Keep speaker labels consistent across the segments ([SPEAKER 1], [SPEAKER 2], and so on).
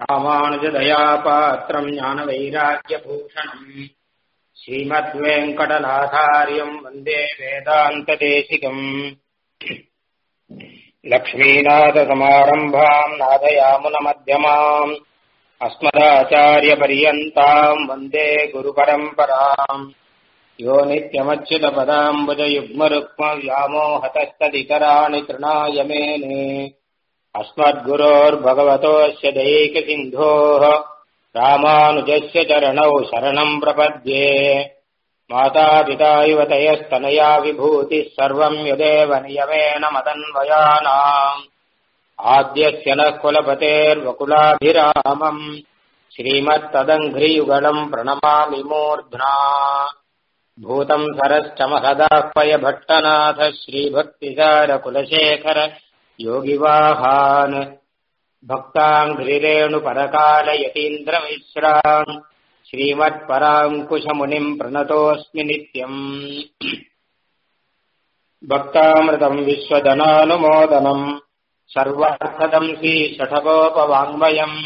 [SPEAKER 1] ராமானுஜதயாபாத்திரம் ஞானவைராக்கியபூஷணம் ஸ்ரீமத்வேங்கடநாதாரியம் வந்தே வேதாந்ததேசிகம் லக்ஷ்மீநாதசமாரம்பாம் நாதயாமுனமध्यமாம் अस्मदाचार्यपर्यन्ताम् वन्दे गुरुपरम्पराम् यो नित्यमच्युतपदाम्बुजयुग्मरुक्मव्यामोहतस्तदितराणि तृणाय मेने अस्मद्गुरोर्भगवतोऽस्य दैकसिन्धोः रामानुजस्य चरणौ शरणम् प्रपद्ये मातापिता युवतयस्तनया विभूतिः सर्वम् यदेव नियमेन मदन्वयानाम् आद्यस्य नः कुलपतेर्वकुलाभिरामम् श्रीमत्तदङ्घ्रियुगलम् प्रणमामि मूर्ध्ना भूतम् सरश्च महदाह्वय भट्टनाथ श्रीभक्तिसारकुलशेखर योगिवाहान् भक्ताङ्घ्रिरेणुपरकालयतीन्द्रमिश्रान् श्रीमत्पराङ्कुशमुनिम् प्रणतोऽस्मि नित्यम् भक्तामृतम् विश्वजनानुमोदनम् सर्वार्थदम् श्रीषठकोपवाङ्मयम्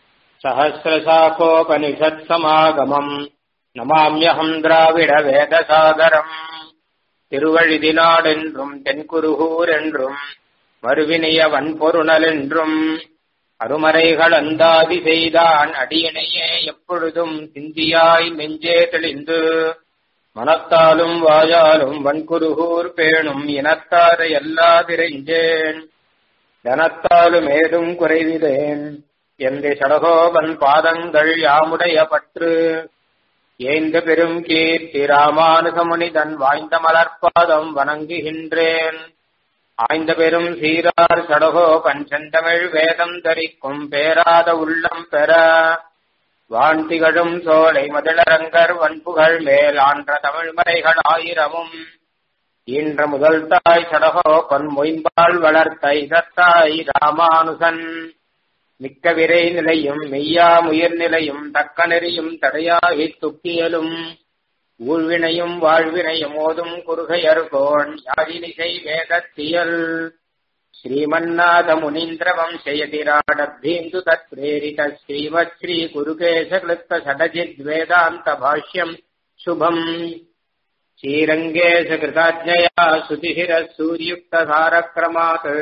[SPEAKER 1] सहस्रशाकोपनिषत्समागमम् நமாமியகம் திராவிட வேதசாகரம் திருவழிதினாடென்றும் தென்குருகூர் என்றும் மறுவினிய வன்பொருணல் என்றும் அருமறைகள் அந்தாதி செய்தான் அடியணையே எப்பொழுதும் சிந்தியாய் நெஞ்சே தெளிந்து மனத்தாலும் வாயாலும் வன்குருகூர் பேணும் இனத்தாரை எல்லாதிரைஞ்சேன் தனத்தாலும் ஏதும் குறைவிதேன் என்று சடகோபன் பாதங்கள் யாமுடைய பற்று ஏந்த பெரும் கீர்த்தி ராமானுகமுனி தன் வாய்ந்த மலர்பாதம் வணங்குகின்றேன் ஆய்ந்த பெரும் சீரார் சடகோபன் செந்தமிழ் வேதம் தரிக்கும் பேராத உள்ளம் பெற வான் திகழும் சோலை மதிலரங்கர் வன்புகள் மேல் ஆன்ற தமிழ்மறைகள் ஆயிரமும் ஈன்ற முதல் தாய் சடகோபன் மொயம்பால் வளர்த்த இதத்தாய் ராமானுசன் மிக்க விரை நிலையும் மெய்யா முயர் நிலையும் தக்க நெறியும் தடையாகி துக்கியலும் ஊழ்வினையும் வாழ்வினையும் ஓதும் குறுகையர்கோன் யாழினிசை வேதத்தியல் ஸ்ரீமன்னாத முனீந்திர வம்சயதிராடபீந்து தத் பிரேரித ஸ்ரீமத் ஸ்ரீ குருகேசகிருத்த சடஜித் வேதாந்த பாஷ்யம் சுபம் ஸ்ரீரங்கேಶ கிருதாஜயா சுதிஹிர சூரியுக்த சாரக்ரமாத்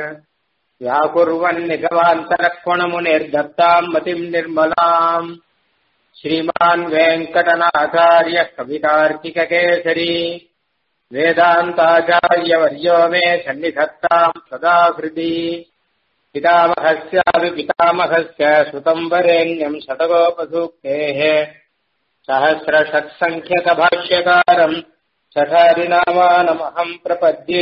[SPEAKER 1] व्याकुर्वन्निगवान्तरक्वणमुनिर्दत्ताम् मतिम् निर्मलाम् श्रीमान् वेङ्कटनाचार्य कवितार्किककेसरी वेदान्ताचार्यवर्यो मे सन्निधत्ताम् सदा हृदि पितामहस्यापि पितामहस्य सुतम् वरेण्यम् शतगोपसूक्तेः सहस्रषट्सङ्ख्यकभाष्यकारम् சட்டாரிநாமானமகம் பிரபத்யே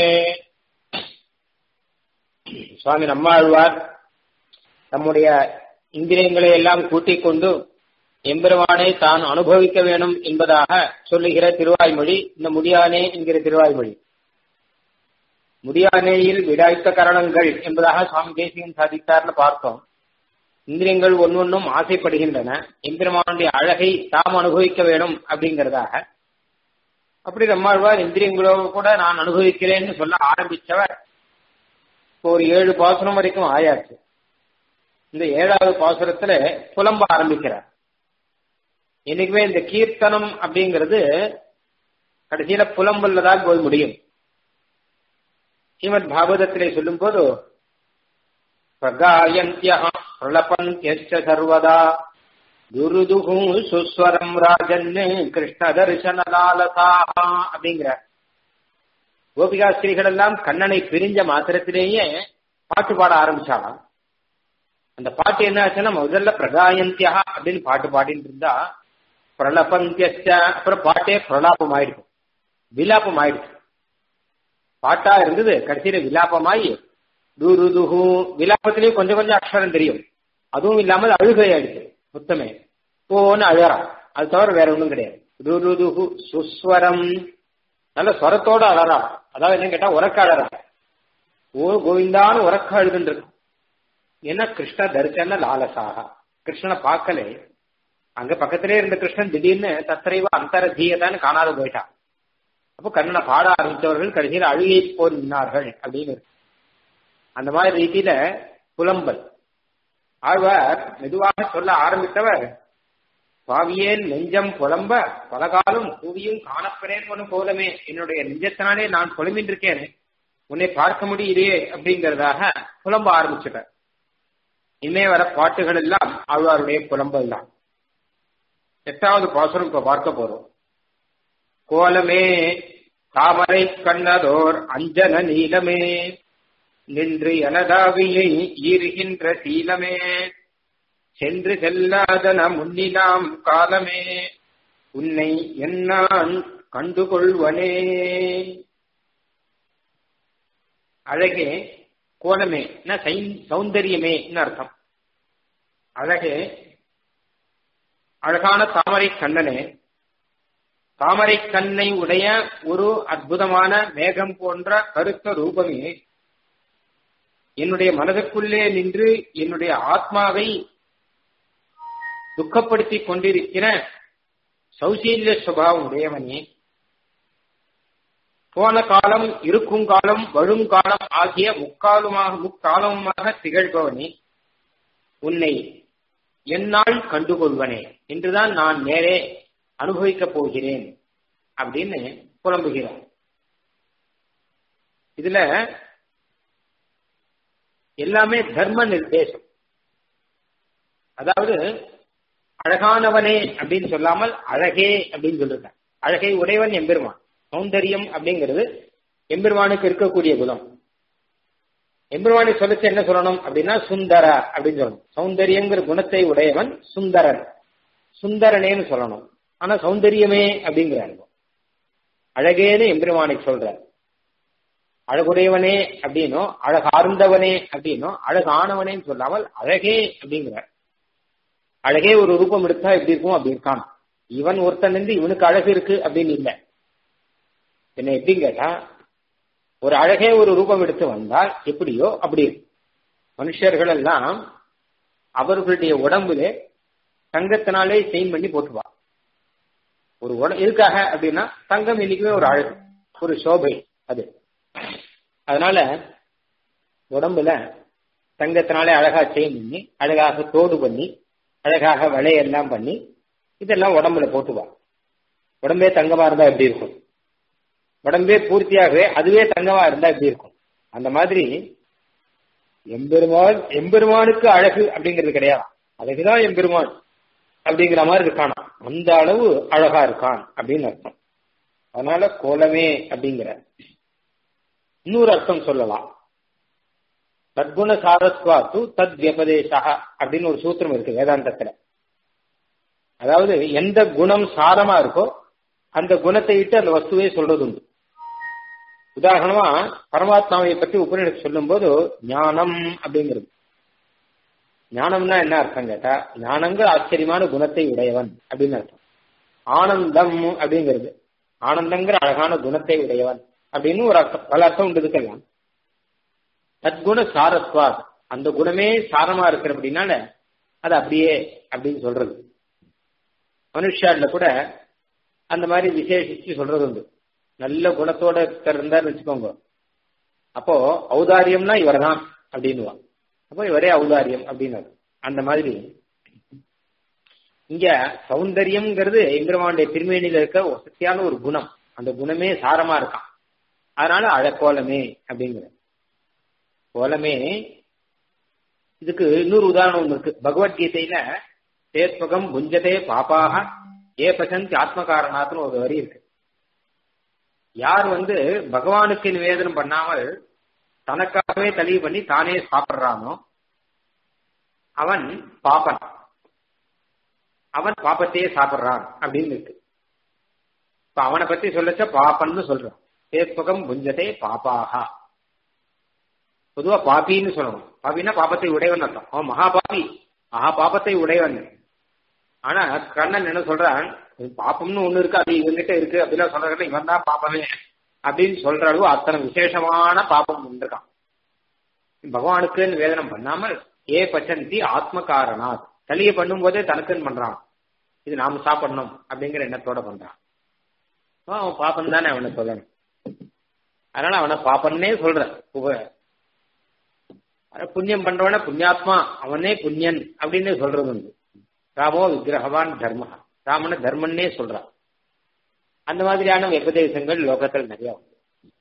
[SPEAKER 1] சுவாமி நம்மாழ்வார் நம்முடைய இந்திரியங்களை எல்லாம் கூட்டிக் கொண்டு எம்பெருமானை தான் அனுபவிக்க வேணும் என்பதாக சொல்லுகிற திருவாய்மொழி இந்த முடியானே என்கிற திருவாய்மொழி முடியானேயில் விடாய்த்த கரணங்கள் என்பதாக சுவாமி தேசிகன் சாதித்தார்னு பார்த்தோம் இந்திரியங்கள் ஒன்னொன்னும் ஆசைப்படுகின்றன எம்பெருமானுடைய அழகை தாம் அனுபவிக்க வேணும் அப்படிங்கிறதாக அப்படி நம்மாழ்வார் இந்திரியங்களோடு கூட நான் அனுபவிக்கிறேன்னு சொல்ல ஆரம்பிச்சவர் இப்போ ஒரு ஏழு பாசுரம் வரைக்கும் ஆயாச்சு இந்த ஏழாவது பாசுரத்துல புலம்ப ஆரம்பிக்கிறார் என்னைக்குமே இந்த கீர்த்தனம் அப்படிங்கிறது கடைசியில புலம்புல தான் போய் முடியும் ஸ்ரீமத் பாகவதத்திலே சொல்லும் போது பிரகாயந்திய பிரளபந்தியச்ச சர்வதா குருதுகு சுஸ்வரம் ராஜன் கிருஷ்ண தரிசன லாலசா அப்படிங்கிற கோபிகா ஸ்திரீகள் எல்லாம் கண்ணனை பிரிஞ்ச மாத்திரத்திலேயே பாட்டு பாட ஆரம்பிச்சாலாம் அந்த பாட்டு என்ன ஆச்சுன்னா முதல்ல பிரகாயந்தியா அப்படின்னு பாட்டு பாடிட்டு இருந்தா பிரலபந்தியச்ச அப்புறம் பாட்டே பிரலாபம் ஆயிடுச்சு விலாபம் ஆயிடுச்சு பாட்டா இருந்தது கடைசியில விலாபமாயி துருதுகு விலாபத்திலேயும் கொஞ்சம் கொஞ்சம் அக்ஷரம் தெரியும் அதுவும் இல்லாமல் அழுகை ஆயிடுச்சு மொத்தமே ஓன்னு அழறான் அது தவிர வேற ஒன்றும் கிடையாது துருதுகு சுஸ்வரம் நல்ல ஸ்வரத்தோட அழறான் அதாவது என்ன கேட்டா உறக்க அழறான் ஓ கோவிந்தான்னு உறக்க அழுதுன்றது என்ன கிருஷ்ண தரிசன லாலசாக கிருஷ்ணனை பார்க்கலே அங்க பக்கத்திலே இருந்த கிருஷ்ணன் திடீர்னு தத்திரைவ அந்தரதீயதான்னு காணாத போயிட்டான் அப்போ கண்ணனை பாட ஆரம்பித்தவர்கள் கடைசியில் அழுகை போர் நின்னார்கள் அப்படின்னு இருக்கு அந்த மாதிரி ரீதியில புலம்பல் ஆழ்வார் மெதுவாக சொல்ல ஆரம்பித்தவர் பாவியேன் நெஞ்சம் புலம்ப பலகாலம் கூவியும் காணப்பெறேன் ஒன்று போலமே என்னுடைய நெஞ்சத்தினாலே நான் புலம்பின்றிருக்கேன் உன்னை பார்க்க முடியலையே அப்படிங்கறதாக புலம்ப ஆரம்பிச்சுட்டார் இனிமே வர பாட்டுகள் எல்லாம் ஆழ்வாருடைய புலம்பல் தான் எட்டாவது பாசுரம் இப்ப பார்க்க போறோம் கோலமே தாமரை கண்ணதோர் அஞ்சன நீலமே நின்று எனதாவியை ஈறுகின்ற சீலமே சென்று செல்லாதன முன்னிலாம் காலமே உன்னை என்னான் கண்டுகொள்வனே அழகே கோலமே சௌந்தரியமே அர்த்தம் அழகே அழகான தாமரை கண்ணனே தாமரை கண்ணை உடைய ஒரு அற்புதமான மேகம் போன்ற கருத்த ரூபமே என்னுடைய மனதுக்குள்ளே நின்று என்னுடைய ஆத்மாவை துக்கப்படுத்திக் கொண்டிருக்கிற சௌசீல்ய சுபாவம் உடையவனே போன காலம் இருக்கும் காலம் வரும் காலம் ஆகிய முக்காலுமாக முக்காலமுமாக திகழ்பவனே உன்னை என்னால் கண்டுகொள்வனே என்றுதான் நான் நேரே அனுபவிக்கப் போகிறேன் அப்படின்னு புலம்புகிறார் இதுல எல்லாமே தர்ம நிர்தேசம் அதாவது அழகானவனே அப்படின்னு சொல்லாமல் அழகே அப்படின்னு சொல்லிருக்கான் அழகை உடையவன் எம்பெருமான் சௌந்தரியம் அப்படிங்கிறது எம்பெருமானுக்கு இருக்கக்கூடிய குணம் எம்பெருமானை சொல்லிச்சு என்ன சொல்லணும் அப்படின்னா சுந்தர அப்படின்னு சொல்லணும் சௌந்தரியங்கிற குணத்தை உடையவன் சுந்தரன் சுந்தரனேன்னு சொல்லணும் ஆனா சௌந்தரியமே அப்படிங்கிறாரு அழகேன்னு எம்பெருமானை சொல்றார் அழகுடையவனே அப்படின்னோ அழகார்ந்தவனே அப்படின்னோ அழகானவனேன்னு சொல்லாமல் அழகே அப்படிங்கிறார் அழகே ஒரு ரூபம் எடுத்தா எப்படி இருக்கும் அப்படி இருக்கான் இவன் ஒருத்தன் இருந்து இவனுக்கு அழகு இருக்கு அப்படின்னு இல்லை என்ன எப்படின்னு கேட்டா ஒரு அழகே ஒரு ரூபம் எடுத்து வந்தால் எப்படியோ அப்படி இருக்கும் மனுஷர்கள் எல்லாம் அவர்களுடைய உடம்புல தங்கத்தினாலே செயின் பண்ணி போட்டுவா ஒரு உடம்பு எதுக்காக அப்படின்னா தங்கம் இன்னைக்குமே ஒரு அழகு ஒரு சோபை அது அதனால உடம்புல தங்கத்தினாலே அழகா செயின் பண்ணி அழகாக தோடு பண்ணி அழகாக விலையெல்லாம் பண்ணி இதெல்லாம் உடம்புல போட்டுவா உடம்பே தங்கமா இருந்தா எப்படி இருக்கும் உடம்பே பூர்த்தியாகவே அதுவே தங்கமா இருந்தா எப்படி இருக்கும் அந்த மாதிரி எம்பெருமான் எம்பெருமானுக்கு அழகு அப்படிங்கிறது கிடையாது அழகுதான் எம்பெருமான் அப்படிங்கிற மாதிரி இருக்கானா அந்த அளவு அழகா இருக்கான் அப்படின்னு அர்த்தம் அதனால கோலமே அப்படிங்கிற இன்னொரு அர்த்தம் சொல்லலாம் தத்குண சாரஸ்வாத்து தத் வியபதேசா அப்படின்னு ஒரு சூத்திரம் இருக்கு வேதாந்தத்துல அதாவது எந்த குணம் சாரமா இருக்கோ அந்த குணத்தை விட்டு அந்த வஸ்துவை சொல்றது உண்டு உதாரணமா பரமாத்மாவை பற்றி உபநிடத்து சொல்லும் போது ஞானம் அப்படிங்கிறது ஞானம்னா என்ன அர்த்தம் கேட்டா ஞானங்கிற ஆச்சரியமான குணத்தை உடையவன் அப்படின்னு அர்த்தம் ஆனந்தம் அப்படிங்கிறது ஆனந்தங்கிற அழகான குணத்தை உடையவன் அப்படின்னு ஒரு அர்த்தம் பல அர்த்தம் உண்டு இதுக்கெல்லாம் தத்குண சாரத்வாத் அந்த குணமே சாரமா இருக்கிற அப்படின்னால அது அப்படியே அப்படின்னு சொல்றது மனுஷால கூட அந்த மாதிரி விசேஷிச்சு சொல்றது உண்டு நல்ல குணத்தோட இருந்தாருன்னு வச்சுக்கோங்க அப்போ ஔதாரியம்னா இவர் தான் அப்படின்னுவான் அப்போ இவரே ஔதாரியம் அப்படின்னு அந்த மாதிரி இங்க சௌந்தரியம்ங்கிறது எம்பெருமானுடைய திருமேனியில இருக்க ஒரு சக்தியான ஒரு குணம் அந்த குணமே சாரமா இருக்கான் அதனால அழக்கோலமே அப்படிங்கிற கோலமே இதுக்கு இன்னொரு உதாரணம் ஒன்று இருக்கு பகவத்கீதையில தேத்வகம் புஞ்சதே பாப்பாக ஏ பசந்தி ஆத்மகாரணாத்துன்னு ஒரு வரி இருக்கு யார் வந்து பகவானுக்கு நிவேதனம் பண்ணாமல் தனக்காகவே தெளிவு பண்ணி தானே சாப்பிடுறானோ அவன் பாப்பன் அவன் பாப்பத்தையே சாப்பிடுறான் அப்படின்னு இருக்கு இப்ப அவனை பத்தி சொல்லச்ச பாப்பன்னு சொல்றான் தேத்வகம் புஞ்சதே பாப்பாகா பொதுவா பாப்பின்னு சொல்லணும் பாப்பின்னா பாப்பத்தை உடையவன் அர்த்தம் அவன் மகா பாப்பி மகா பாப்பத்தை உடையவன் ஆனா கண்ணன் என்ன சொல்றான் பாப்பம்னு ஒண்ணு இருக்கு அது இவங்கிட்ட இருக்கு அப்படிலாம் சொல்றாங்க இவன் தான் பாப்பமே அப்படின்னு சொல்ற அளவு அத்தனை விசேஷமான பாப்பம் இருக்கான் பகவானுக்கு வேதனம் பண்ணாமல் ஏ பச்சந்தி ஆத்ம காரணாத் தலியை பண்ணும் போதே தனக்குன்னு பண்றான் இது நாம சாப்பிடணும் அப்படிங்கிற எண்ணத்தோட பண்றான் அவன் பாப்பன் தானே அவனை சொல்லணும் அதனால அவனை பாப்பன்னே சொல்ற புண்ணியம் பண்றவன புண்ணியாத்மா அவனே புண்ணியன் அப்படின்னு சொல்றது உண்டு ராமோ விக்கிரகவான் தர்ம ராமன தர்மன்னே சொல்றான் அந்த மாதிரியான உபதேசங்கள் லோகத்தில் நிறைய உண்டு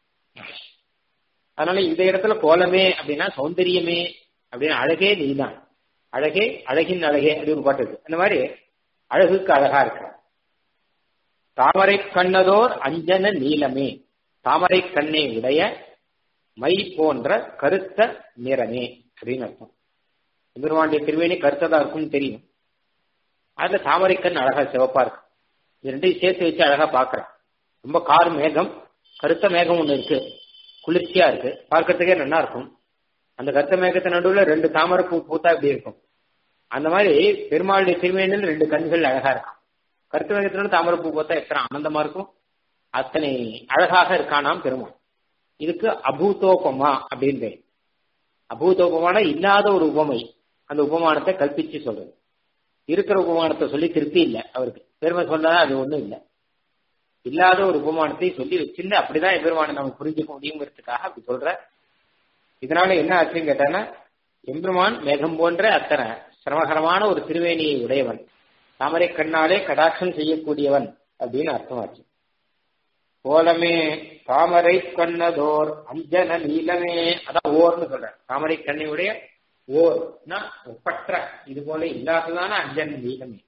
[SPEAKER 1] அதனால இந்த இடத்துல கோலமே அப்படின்னா சௌந்தரியமே அப்படின்னு அழகே நீதான் அழகே அழகின் அழகே அப்படின்னு பாட்டு இருக்கு அந்த மாதிரி அழகுக்கு அழகா இருக்கிறார் தாமரை கண்ணதோர் அஞ்சன நீலமே தாமரை கண்ணை உடைய மை போன்ற கருத்த நிறமே அப்படின்னு அர்த்தம் பெருமாண்டிய திருவேணி கருத்ததா இருக்கும்னு தெரியும் அதுல தாமரை கண் அழகா சிவப்பா இருக்கு இது ரெண்டையும் சேர்த்து வச்சு அழகா பாக்குறான் ரொம்ப கார் மேகம் கருத்த மேகம் ஒண்ணு இருக்கு குளிர்ச்சியா இருக்கு பார்க்கறதுக்கே நல்லா இருக்கும் அந்த கருத்த மேகத்து நடுவுல ரெண்டு தாமரை பூ பூத்தா இப்படி இருக்கும் அந்த மாதிரி பெருமாளுடைய திருமேனில் ரெண்டு கண்கள் அழகா இருக்கும் கருத்த மேகத்தினோட தாமரை பூ பூத்தா எத்தனை ஆனந்தமா இருக்கும் அத்தனை அழகாக இருக்கானாம் பெருமாள் இதுக்கு அபூதோபமா அப்படின்னு பேர் அபூதோபமான இல்லாத ஒரு உபமை அந்த உபமானத்தை கல்பிச்சு சொல்றது இருக்கிற உபமானத்தை சொல்லி திருப்தி இல்லை அவருக்கு பெருமை சொன்னதா அது ஒண்ணும் இல்லை இல்லாத ஒரு உபமானத்தை சொல்லி வச்சிருந்து அப்படிதான் எம்பெருமானை நம்ம புரிஞ்சுக்க முடியுங்கிறதுக்காக அப்படி சொல்ற இதனால என்ன ஆச்சுன்னு கேட்டானா எம்பெருமான் மேகம் போன்ற அத்தனை சிரமகரமான ஒரு திருவேணியை உடையவன் தாமரை கண்ணாலே கடாட்சம் செய்யக்கூடியவன் அப்படின்னு அர்த்தமாச்சு கோலமே தாமரை கண்ணதோர் அஞ்சன நீலமே அதான் ஓர்னு சொல்ற தாமரை கண்ணையுடைய ஓர்னா ஒப்பற்ற இது போல இல்லாததான அஞ்சன நீலமே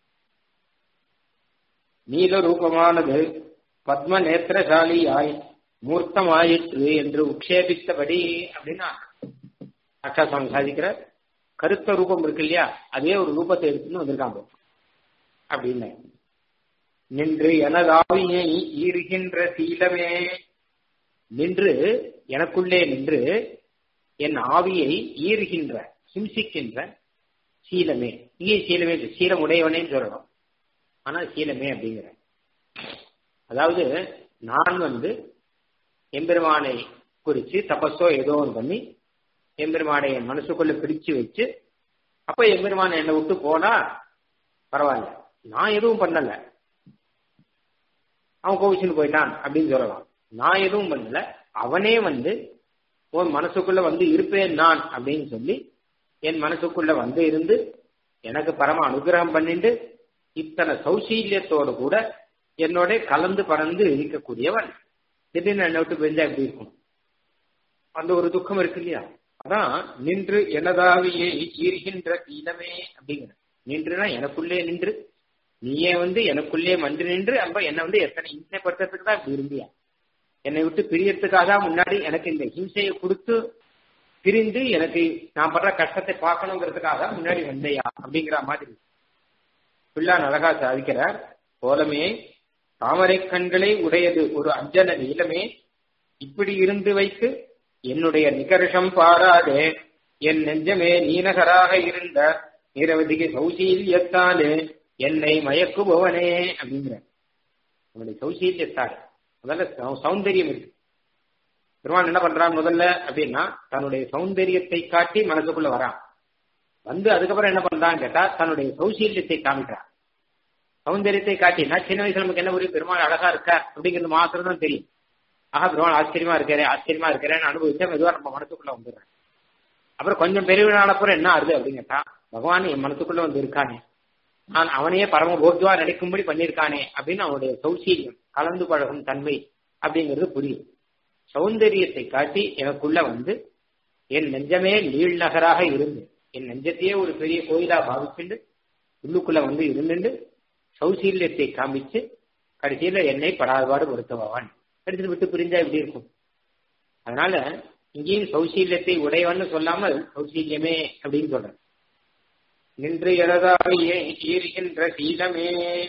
[SPEAKER 1] நீல ரூபமானது பத்ம நேத்திரசாலியாய் மூர்த்தமாயிற்று என்று உக்ஷேபித்தபடி அப்படின்னா அக்கா சுவாமி சாதிக்கிற கருத்த ரூபம் இருக்கு இல்லையா அதே ஒரு ரூபத்தை எடுத்துன்னு வந்திருக்காங்க அப்படின்னு நின்று எனதாவியை ஈறுகின்ற சீலமே நின்று எனக்குள்ளே நின்று என் ஆவியை ஈறுகின்ற ஹிம்சிக்கின்ற சீலமே இங்கே சீலமே சீலம் உடையவனே சொல்லணும் ஆனா சீலமே அப்படிங்கிற அதாவது நான் வந்து எம்பெருமானை குறிச்சு தபஸோ ஏதோ ஒன்று பண்ணி எம்பெருமானை என் மனசுக்குள்ள பிடிச்சு வச்சு அப்ப எம்பெருமானை என்னை விட்டு போனா பரவாயில்ல நான் எதுவும் பண்ணல அவன் கோவிச்சுன்னு போயிட்டான் அப்படின்னு சொல்லலாம் நான் எதுவும் பண்ணல அவனே வந்து உன் மனசுக்குள்ள வந்து இருப்பேன் நான் அப்படின்னு சொல்லி என் மனசுக்குள்ள வந்து இருந்து எனக்கு பரம அனுகிரகம் பண்ணிட்டு இத்தனை சௌசீல்யத்தோடு கூட என்னோட கலந்து பறந்து இருக்கக்கூடியவன் திடீர்னு என்னை விட்டு பெஞ்சா எப்படி இருக்கும் அந்த ஒரு துக்கம் இருக்கு இல்லையா அதான் நின்று எனதாவியே ஈர்கின்ற தீனமே அப்படிங்கிற நின்றுனா எனக்குள்ளே நின்று நீயே வந்து எனக்குள்ளே மன்று நின்று அப்ப என்னை வந்து எத்தனை இம்சைப்படுத்துறதுக்கு தான் விரும்பியா என்னை விட்டு பிரியறதுக்காக முன்னாடி எனக்கு இந்த ஹிம்சையை கொடுத்து பிரிந்து எனக்கு நான் படுற கஷ்டத்தை பார்க்கணுங்கிறதுக்காக முன்னாடி வந்தையா அப்படிங்கிற மாதிரி பிள்ளான் அழகா சாதிக்கிறார் கோலமே தாமரை கண்களை உடையது ஒரு அஞ்சன நீளமே இப்படி இருந்து வைத்து என்னுடைய நிகர்ஷம் பாராதே என் நெஞ்சமே நீனகராக இருந்த நிரவதிக சௌசீல்யத்தாலே என்னை மயக்குபவனே அப்படிங்கிற நம்முடைய சௌசீல்யத்தால் முதல்ல சௌந்தரியம் இருக்கு பெருமான் என்ன பண்றான் முதல்ல அப்படின்னா தன்னுடைய சௌந்தரியத்தை காட்டி மனசுக்குள்ள வரான் வந்து அதுக்கப்புறம் என்ன பண்றான்னு கேட்டா தன்னுடைய சௌசீல்யத்தை காமிக்கிறான் சௌந்தரியத்தை காட்டி நான் சின்ன வயசுல நமக்கு என்ன ஒரு பெருமாள் அழகா இருக்கா அப்படிங்கிறது மாத்திரம் தான் தெரியும் ஆஹா பெருமாள் ஆச்சரியமா இருக்கிறேன் ஆச்சரியமா இருக்கிறேன்னு அனுபவிச்சா மெதுவா நம்ம மனசுக்குள்ள வந்துடுறேன் அப்புறம் கொஞ்சம் பெரியவனான அப்புறம் என்ன ஆறுது அப்படின்னு கேட்டா பகவான் என் மனசுக்குள்ள வந்து இருக்கானே நான் அவனையே பரம போக்கியவா நினைக்கும்படி பண்ணியிருக்கானே அப்படின்னு அவனுடைய சௌசீல்யம் கலந்து பழகும் தன்மை அப்படிங்கிறது புரியும் சௌந்தரியத்தை காட்டி எனக்குள்ள வந்து என் நெஞ்சமே நீள் நகராக இருந்து என் நெஞ்சத்தையே ஒரு பெரிய கோயிலா பாவிச்சுண்டு உள்ளுக்குள்ள வந்து இருந்துட்டு சௌசீல்யத்தை காமிச்சு கடைசியில என்னை படாதபாடு பொருத்தவன் எடுத்துட்டு விட்டு பிரிஞ்சா எப்படி இருக்கும் அதனால இங்கேயும் சௌசீல்யத்தை உடையவன்னு சொல்லாமல் சௌசீல்யமே அப்படின்னு சொல்றேன் நின்று எனதாவியே ஈர்கின்ற சீலமே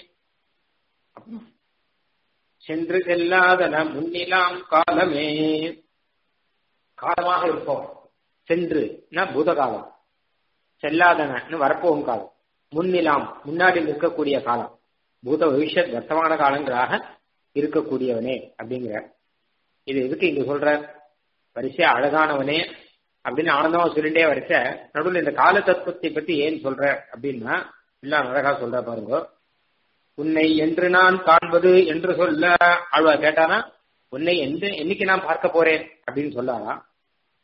[SPEAKER 1] சென்று செல்லாதன முன்னிலாம் காலமே காலமாக இருப்போம் சென்று பூதகாலம் செல்லாதன வரப்போகும் காலம் முன்னிலாம் முன்னாடி நிற்கக்கூடிய காலம் பூத பவிஷ்யத் வர்த்தமான காலங்களாக இருக்கக்கூடியவனே அப்படிங்கிற இது எதுக்கு இங்க சொல்ற வரிசை அழகானவனே அப்படின்னு ஆனந்தமா சொல்லிட்டே வரிசை நடுவில் இந்த கால தத்துவத்தை பத்தி ஏன் சொல்ற அப்படின்னா இல்ல அழகா சொல்ற பாருங்க உன்னை என்று நான் காண்பது என்று சொல்ல ஆழ்வா கேட்டானா உன்னை எந்த என்னைக்கு நான் பார்க்க போறேன் அப்படின்னு சொல்லாரா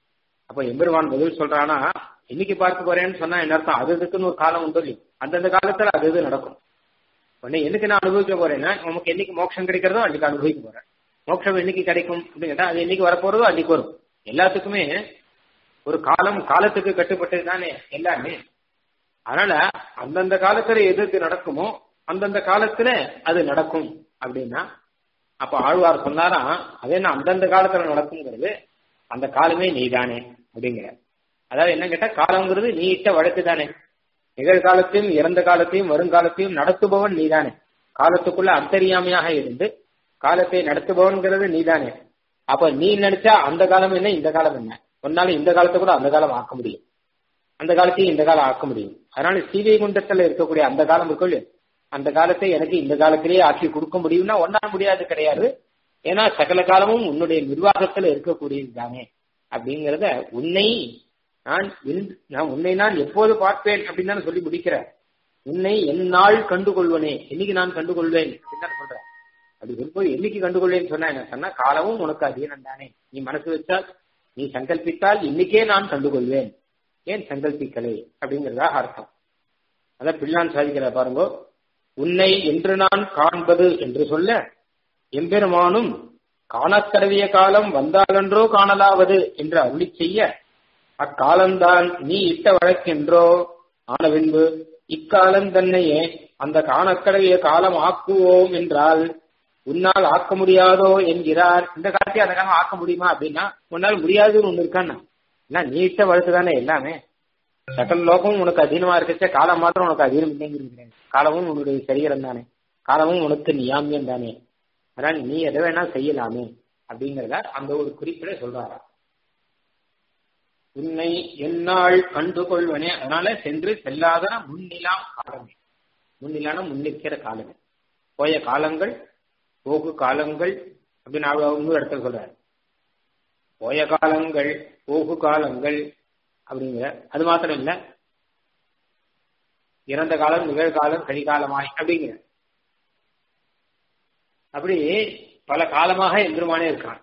[SPEAKER 1] அப்ப எம்பெருமான் பதில் சொல்றானா இன்னைக்கு பார்க்க போறேன்னு சொன்னா என்ன அர்த்தம் அது இதுக்குன்னு ஒரு காலம் உண்டு இல்லையோ அந்தந்த காலத்துல அது இது நடக்கும் உடனே என்னைக்கு நான் அனுபவிக்க போறேன்னா நமக்கு என்னைக்கு மோட்சம் கிடைக்கிறதோ அன்னைக்கு அனுபவிக்க போறேன் மோட்சம் என்னைக்கு கிடைக்கும் அப்படின்னு கேட்டா அது என்னைக்கு வரப்போறதோ அன்னைக்கு வரும் எல்லாத்துக்குமே ஒரு காலம் காலத்துக்கு கட்டுப்பட்டது தானே எல்லாமே அதனால அந்தந்த காலத்துல எது எது நடக்குமோ அந்தந்த காலத்துல அது நடக்கும் அப்படின்னா அப்ப ஆழ்வார் சொன்னாரா அது என்ன அந்தந்த காலத்துல நடக்குங்கிறது அந்த காலமே நீதானே அப்படிங்கிற அதாவது என்ன கேட்டா காலங்கிறது நீ இட்ட வழக்கு தானே நிகழ்காலத்தையும் இறந்த காலத்தையும் வருங்காலத்தையும் நடத்துபவன் நீதானே காலத்துக்குள்ள அந்தரியாமையாக இருந்து காலத்தை நடத்துபவன்கிறது நீதானே அப்ப நீ நினைச்சா அந்த காலம் என்ன இந்த காலம் என்ன உன்னால இந்த காலத்தை கூட அந்த காலம் ஆக்க முடியும் அந்த காலத்தையும் இந்த காலம் ஆக்க முடியும் அதனால சீவைகுண்டத்துல இருக்கக்கூடிய அந்த காலம் இருக்கும் இல்லையா அந்த காலத்தை எனக்கு இந்த காலத்திலேயே ஆக்கி கொடுக்க முடியும்னா ஒன்னால முடியாது கிடையாது ஏன்னா சகல காலமும் உன்னுடைய நிர்வாகத்துல இருக்கக்கூடியது தானே அப்படிங்கறத உன்னை நான் நான் உன்னை நான் எப்போது பார்ப்பேன் அப்படின்னு தான் சொல்லி முடிக்கிறேன் உன்னை எந்நாள் கண்டுகொள்வனே என்னைக்கு நான் கண்டுகொள்வேன் அப்படின்னு தான் சொல்றேன் அப்படி சொல்லும்போது என்னைக்கு கண்டுகொள்வேன்னு சொன்னா என்ன சொன்னா காலமும் உனக்கு அதீனம் தானே நீ மனசு வச்சால் நீ சங்கல்பித்தால் இன்னைக்கே நான் கண்டுகொள்வேன் ஏன் சங்கல்பிக்கலை அப்படிங்கிறதாக அர்த்தம் அதான் பிள்ளான் சாதிக்கிற பாருங்க உன்னை என்று நான் காண்பது என்று சொல்ல எம்பெருமானும் காணக்கடவிய காலம் வந்தாலென்றோ காணலாவது என்று அருளி செய்ய அக்காலம்தான் நீ இட்ட வழக்கென்றோ ஆன பின்பு இக்காலம் தன்னையே அந்த காணக்கடவிய காலம் ஆக்குவோம் என்றால் உன்னால் ஆக்க முடியாதோ என்கிறார் இந்த காலத்தை அந்த காலம் ஆக்க முடியுமா அப்படின்னா உன்னால் முடியாதுன்னு ஒண்ணு இருக்கான்னா நீ இட்ட வழக்கு தானே எல்லாமே சகல லோகமும் உனக்கு அதீனமா இருக்கச்ச காலம் மாத்திரம் உனக்கு அதீனம் இல்லைங்கிறது காலமும் உன்னுடைய சரீரம் தானே காலமும் உனக்கு நியாமியம் தானே அதனால நீ எதை வேணா செய்யலாமே அப்படிங்கிறத அந்த ஒரு குறிப்பிட சொல்றாரா உன்னை எந்நாள் கண்டு கொள்வனே அதனால சென்று செல்லாத முன்னிலாம் காலமே முன்னிலான முன்னிற்கிற காலமே போய காலங்கள் போகு காலங்கள் அப்படின்னு இன்னொரு இடத்துல சொல்றாரு போய காலங்கள் போகு காலங்கள் அப்படிங்கிற அது மாத்திரம் இல்ல இறந்த காலம் நிகழ்காலம் கழிகாலமாய் அப்படிங்கிற அப்படி பல காலமாக எம்பெருமானே இருக்கான்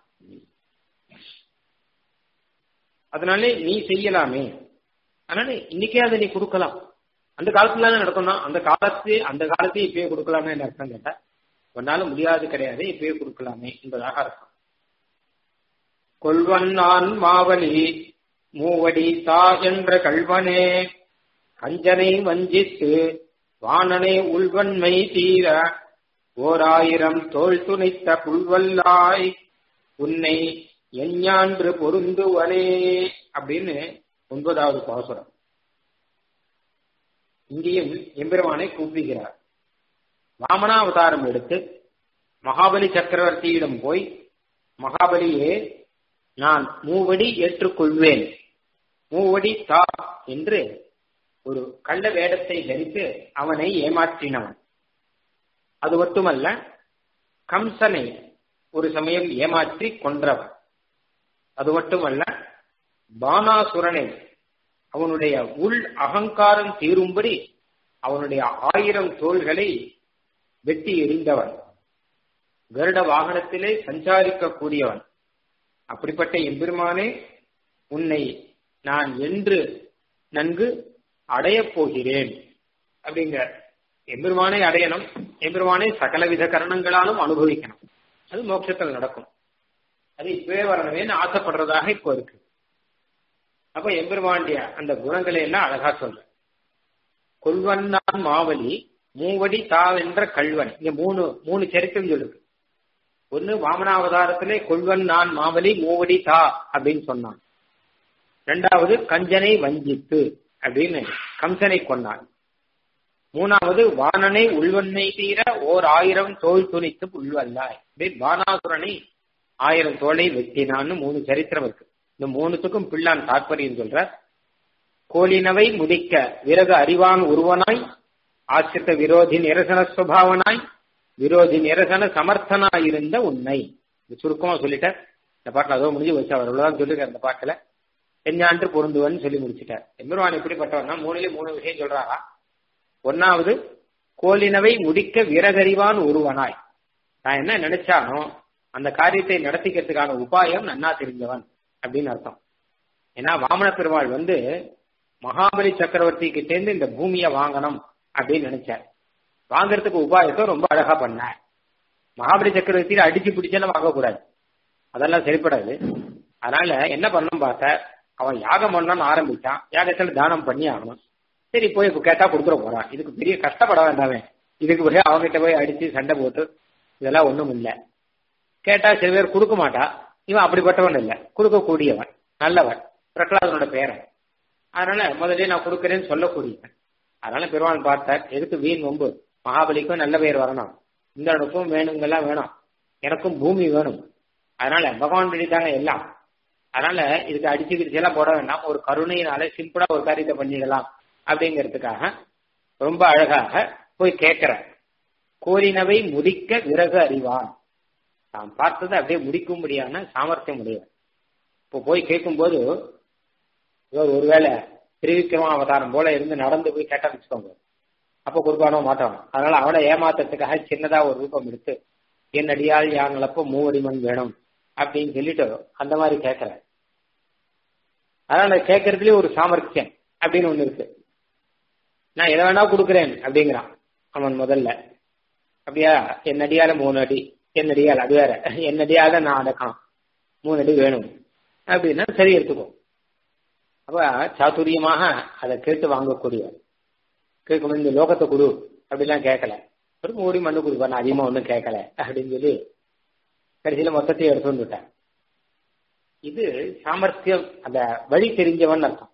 [SPEAKER 1] அதனாலே நீ செய்யலாமே அதனால இன்னைக்கே அதை நீ கொடுக்கலாம் அந்த காலத்துல தானே நடக்கணும் அந்த காலத்து அந்த காலத்தையே இப்பயே கொடுக்கலாமே அர்த்தம் கேட்டா உன்னால முடியாது கிடையாது இப்பயே கொடுக்கலாமே என்பதாக அர்த்தம் கொள்வன் நான் மாவலி மூவடி தா என்ற கல்வனே கஞ்சனை வஞ்சித்து வாணனை உள்வன்மை தீர ஓர் ஆயிரம் தோல் துணைத்த புல்வல்லாய் உன்னை எஞ்ஞான்று பொருந்துவனே அப்படின்னு ஒன்பதாவது பாசுரம் இங்கேயும் எம்பெருமானை கூப்பிடுகிறார் வாமனாவதாரம் எடுத்து மகாபலி சக்கரவர்த்தியிடம் போய் மகாபலியே நான் மூவடி ஏற்றுக்கொள்வேன் மூவடி தா என்று ஒரு கள்ள வேடத்தை தரித்து அவனை ஏமாற்றினவன் அது மட்டுமல்ல கம்சனை ஒரு சமயம் ஏமாற்றி கொன்றவன் அது மட்டுமல்ல பானாசுரனை அவனுடைய உள் அகங்காரம் தீரும்படி அவனுடைய ஆயிரம் தோள்களை வெட்டி எறிந்தவன் கருட வாகனத்திலே சஞ்சாரிக்கக்கூடியவன் அப்படிப்பட்ட எம்பெருமானே உன்னை நான் என்று நன்கு அடையப் போகிறேன் அப்படிங்கிற எம்பெருமானை அடையணும் எம்பெருமானை சகலவித கரணங்களாலும் அனுபவிக்கணும் அது மோட்சத்தில் நடக்கும் அது இப்பவே வரணுமேனு ஆசைப்படுறதாக இப்போ இருக்கு அப்ப எம்பெருமாண்டிய அந்த குணங்களை எல்லாம் அழகா சொல்ற கொல்வன்னான் மாவலி மூவடி தாவென்ற கல்வன் இங்க மூணு மூணு சரித்திரம் சொல்லுது ஒன்னு வாமனாவதாரத்திலே கொள்வன் நான் மாவலி மூவடி தா அப்படின்னு சொன்னான் ரெண்டாவது கஞ்சனை வஞ்சித்து அப்படின்னு கம்சனை கொண்டான் மூணாவது வானனை உள்வன்மை தீர ஓர் ஆயிரம் தோல் துணித்து உள்வல்லாய் அப்படின்னு வானாசுரனை ஆயிரம் தோலை வெட்டினான்னு மூணு சரித்திரம் இருக்கு இந்த மூணுத்துக்கும் பிள்ளான் தாற்பயம் சொல்ற கோலினவை முடிக்க விறகு அறிவான் உருவனாய் ஆசிரித்த விரோதி நிரசன சுவாவனாய் விரோதி நிரசன சமர்த்தனாய் இருந்த உன்னை இது சுருக்கமா சொல்லிட்டார் இந்த பாட்டில் அதோ முடிஞ்சு வச்சு அவர் அவ்வளவுதான் சொல்லிருக்கார் இந்த பாட்டுல எஞ்ஞான்று பொருந்துவன் சொல்லி முடிச்சுட்டார் எம்பெருமான் எப்படிப்பட்டவன்னா மூணுலயே மூணு விஷயம் சொல்றாரா ஒன்னாவது கோலினவை முடிக்க விறகறிவான் ஒருவனாய் நான் என்ன நினைச்சானோ அந்த காரியத்தை நடத்திக்கிறதுக்கான உபாயம் நன்னா தெரிஞ்சவன் அப்படின்னு அர்த்தம் ஏன்னா வாமன பெருமாள் வந்து மகாபலி சக்கரவர்த்தி கிட்டேருந்து இந்த பூமியை வாங்கணும் அப்படின்னு நினைச்சார் வாங்கறதுக்கு உபாயத்தை ரொம்ப அழகா பண்ணார் மகாபலி சக்கரவர்த்தியில அடிச்சு பிடிச்செல்லாம் வாங்கக்கூடாது அதெல்லாம் சரிப்படாது அதனால என்ன பண்ணணும் பார்த்த அவன் யாகம் பண்ணணும்னு ஆரம்பிச்சான் யாகத்துல தானம் பண்ணி ஆகணும் சரி போய் இப்ப கேட்டா கொடுத்துட போறான் இதுக்கு பெரிய கஷ்டப்பட வேண்டாமே இதுக்கு போய் அவங்ககிட்ட போய் அடிச்சு சண்டை போட்டு இதெல்லாம் ஒண்ணும் இல்லை கேட்டா சில பேர் கொடுக்க மாட்டா இவன் அப்படிப்பட்டவன் இல்லை கொடுக்க கூடியவன் நல்லவன் பிரகலாதனோட பேரன் அதனால முதல்ல நான் கொடுக்கறேன்னு சொல்லக்கூடியவன் அதனால பெருமாள் பார்த்தார் எதுக்கு வீண் வம்பு மகாபலிக்கும் நல்ல பெயர் வரணும் இந்திரனுக்கும் வேணுங்கெல்லாம் வேணும் எனக்கும் பூமி வேணும் அதனால பகவான் பிடித்தாங்க எல்லாம் அதனால இதுக்கு அடிச்சு கிடிச்சு எல்லாம் போட வேண்டாம் ஒரு கருணையினால சிம்பிளா ஒரு காரியத்தை பண்ணிடலாம் அப்படிங்கிறதுக்காக ரொம்ப அழகாக போய் கேட்கிற கோரினவை முடிக்க விறகு அறிவான் தான் பார்த்ததை அப்படியே முடிக்கும்படியான சாமர்த்தியம் உடையவன் இப்போ போய் கேட்கும்போது இவர் ஒருவேளை திருவிக்கிரம அவதாரம் போல இருந்து நடந்து போய் கேட்டா வச்சுக்கோங்க அப்ப கொடுப்பானோ மாட்டான் அதனால அவனை ஏமாத்தத்துக்காக சின்னதா ஒரு ரூபம் எடுத்து என் அடியால் யான் நிலப்ப மூவடிமண் வேணும் அப்படின்னு சொல்லிட்டு அந்த மாதிரி கேட்கற அதனால கேட்கறதுலயே ஒரு சாமர்த்தியம் அப்படின்னு ஒண்ணு இருக்கு நான் எதை வேணா கொடுக்குறேன் அப்படிங்கிறான் அவன் முதல்ல அப்படியா என் அடியால மூணு அடி என் அடியால் அது வேற என் அடியால நான் அடக்கம் மூணு அடி வேணும் அப்படின்னா சரி எடுத்துக்கோ அப்ப சாதுரியமாக அதை கேட்டு வாங்கக்கூடியவன் கேட்கும் இந்த லோகத்தை கொடு அப்படிலாம் கேட்கல ஒரு மூடி மண்ணு கொடுப்பா நான் அதிகமா ஒன்றும் கேட்கல அப்படின்னு சொல்லி கடைசியில மொத்தத்தையும் எடுத்து வந்துட்டேன் இது சாமர்த்தியம் அந்த வழி தெரிஞ்சவன் அர்த்தம்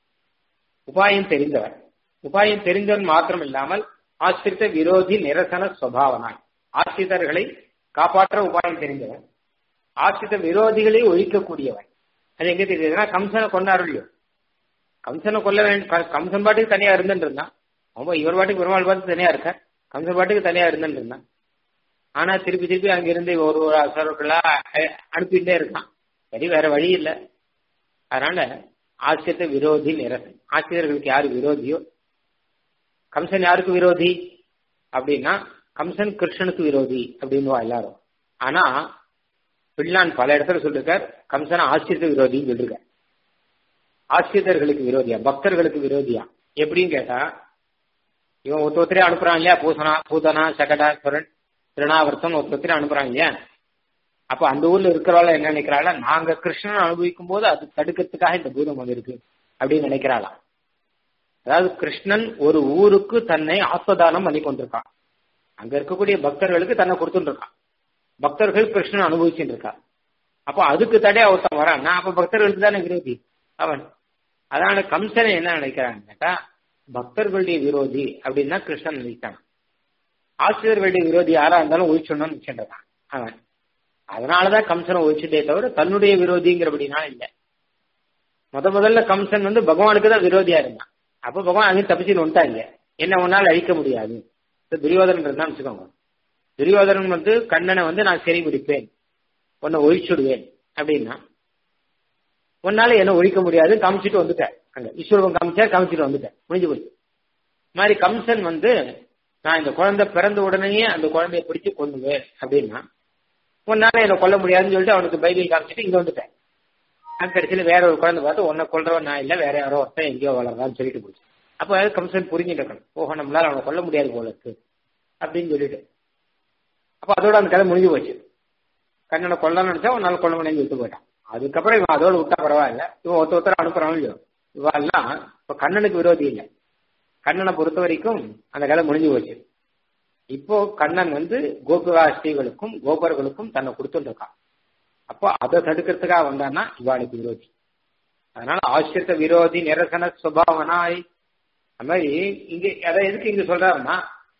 [SPEAKER 1] உபாயம் தெரிந்தவன் உபாயம் தெரிந்தவன் மாத்திரம் இல்லாமல் ஆசிரித்த விரோதி நிரசன சுவாவனாய் ஆசிரியர்களை காப்பாற்ற உபாயம் தெரிந்தவன் ஆசிரித்த விரோதிகளை ஒழிக்கக்கூடியவன் அது எங்க தெரியுதுன்னா கம்சனை கொண்டாரு இல்லையோ கம்சனை கொல்ல வேண்டும் கம்சன் பாட்டுக்கு தனியா இருந்துட்டு இருந்தான் அவன் இவர் பாட்டுக்கு பெருமாள் பாட்டு தனியா இருக்க கம்சன் பாட்டுக்கு தனியா இருந்துட்டு இருந்தான் ஆனா திருப்பி திருப்பி அங்கிருந்து ஒரு ஒரு அசுரர்களா அனுப்பிட்டே இருக்கான் சரி வேற வழி இல்லை அதனால ஆசிரியத்தை விரோதி நிரசன் ஆசிரியர்களுக்கு யாரு விரோதியோ கம்சன் யாருக்கு விரோதி அப்படின்னா கம்சன் கிருஷ்ணனுக்கு விரோதி அப்படின்னுவா எல்லாரும் ஆனா பிள்ளான் பல இடத்துல சொல்லிருக்கார் கம்சன ஆசிரியத்த விரோதின்னு சொல்லிருக்கார் ஆசிரியர்களுக்கு விரோதியா பக்தர்களுக்கு விரோதியா எப்படின்னு கேட்டா இவன் ஒருத்த ஒருத்தரே அனுப்புறான் இல்லையா பூசனா பூதனா சகடா சுரன் திருநாவர்த்தம் ஒருத்த ஒருத்தரே அனுப்புறான் இல்லையா அப்ப அந்த ஊர்ல இருக்கிறவாள் என்ன நினைக்கிறாள் நாங்க கிருஷ்ணன் அனுபவிக்கும் போது அது தடுக்கிறதுக்காக இந்த பூதம் வந்திருக்கு அப்படின்னு நினைக்கிறாளாம் அதாவது கிருஷ்ணன் ஒரு ஊருக்கு தன்னை ஆஸ்வதானம் பண்ணி கொண்டிருக்கான் அங்க இருக்கக்கூடிய பக்தர்களுக்கு தன்னை கொடுத்துட்டு இருக்கான் பக்தர்கள் கிருஷ்ணன் அனுபவிச்சுட்டு இருக்கா அப்போ அதுக்கு தடையா ஒருத்தன் வரான்னா அப்ப பக்தர்களுக்கு தானே விரோதி அவன் அதனால கம்சனை என்ன நினைக்கிறான்னு கேட்டா பக்தர்களுடைய விரோதி அப்படின்னா கிருஷ்ணன் நினைக்கிறான் ஆசிரியர்களுடைய விரோதி யாரா இருந்தாலும் ஒழிச்சணும்னு நினைச்சின்றான் அவன் அதனாலதான் கம்சனை ஒழிச்சுட்டே தவிர தன்னுடைய விரோதிங்கிறபடினா இல்ல முத முதல்ல கம்சன் வந்து பகவானுக்கு தான் விரோதியா இருந்தான் அப்ப பகவான் அங்கே தப்பிச்சுன்னு வந்துட்டாங்க என்ன ஒன்னால் அழிக்க முடியாது துரியோதனன் இருந்தான்னு வச்சுக்கோங்க துரியோதனன் வந்து கண்ணனை வந்து நான் சிறை பிடிப்பேன் உன்னை ஒழிச்சுடுவேன் அப்படின்னா உன்னால என்ன ஒழிக்க முடியாது காமிச்சிட்டு வந்துட்டேன் அங்க ஈஸ்வரன் காமிச்சா காமிச்சிட்டு வந்துட்டேன் முடிஞ்சு போச்சு மாதிரி கம்சன் வந்து நான் இந்த குழந்தை பிறந்த உடனேயே அந்த குழந்தைய பிடிச்சு கொண்டுவேன் அப்படின்னா உன்னால என்ன கொல்ல முடியாதுன்னு சொல்லிட்டு அவனுக்கு பைபிள் காமிச்சிட்டு இங்க வந்துட்டேன் அந்த கடைசியில வேற ஒரு குழந்தை பார்த்து உன்னை கொல்றவன் நான் இல்ல வேற யாரோ ஒருத்தன் எங்கேயோ வளர்றான்னு சொல்லிட்டு போச்சு அப்ப கம்சன் புரிஞ்சுட்டு இருக்கணும் ஓஹோ நம்மளால அவனை கொல்ல முடியாது போல இருக்கு அப்படின்னு சொல்லிட்டு அப்ப அதோட அந்த கதை முடிஞ்சு போச்சு கண்ணனை கொல்லணும்னு நினைச்சா உன்னால கொல்ல முடியாது விட்டு போயிட்டான் அதுக்கப்புறம் இவன் அதோட விட்டா பரவாயில்ல இவன் ஒருத்த ஒருத்தர் அனுப்புறான் இல்லையோ இவெல்லாம் இப்ப கண்ணனுக்கு விரோதி இல்லை கண்ணனை பொறுத்த வரைக்கும் அந்த கதை முடிஞ்சு போச்சு இப்போ கண்ணன் வந்து கோகுலாஸ்திகளுக்கும் கோபர்களுக்கும் தன்னை கொடுத்துட்டு இருக்கான் அப்போ அதை தடுக்கிறதுக்காக வந்தான்னா இவாளுக்கு விரோதி அதனால ஆசிரித்த விரோதி நிரசன சுபாவனாய் அது மாதிரி இங்க அதை எதுக்கு இங்க சொல்றாருன்னா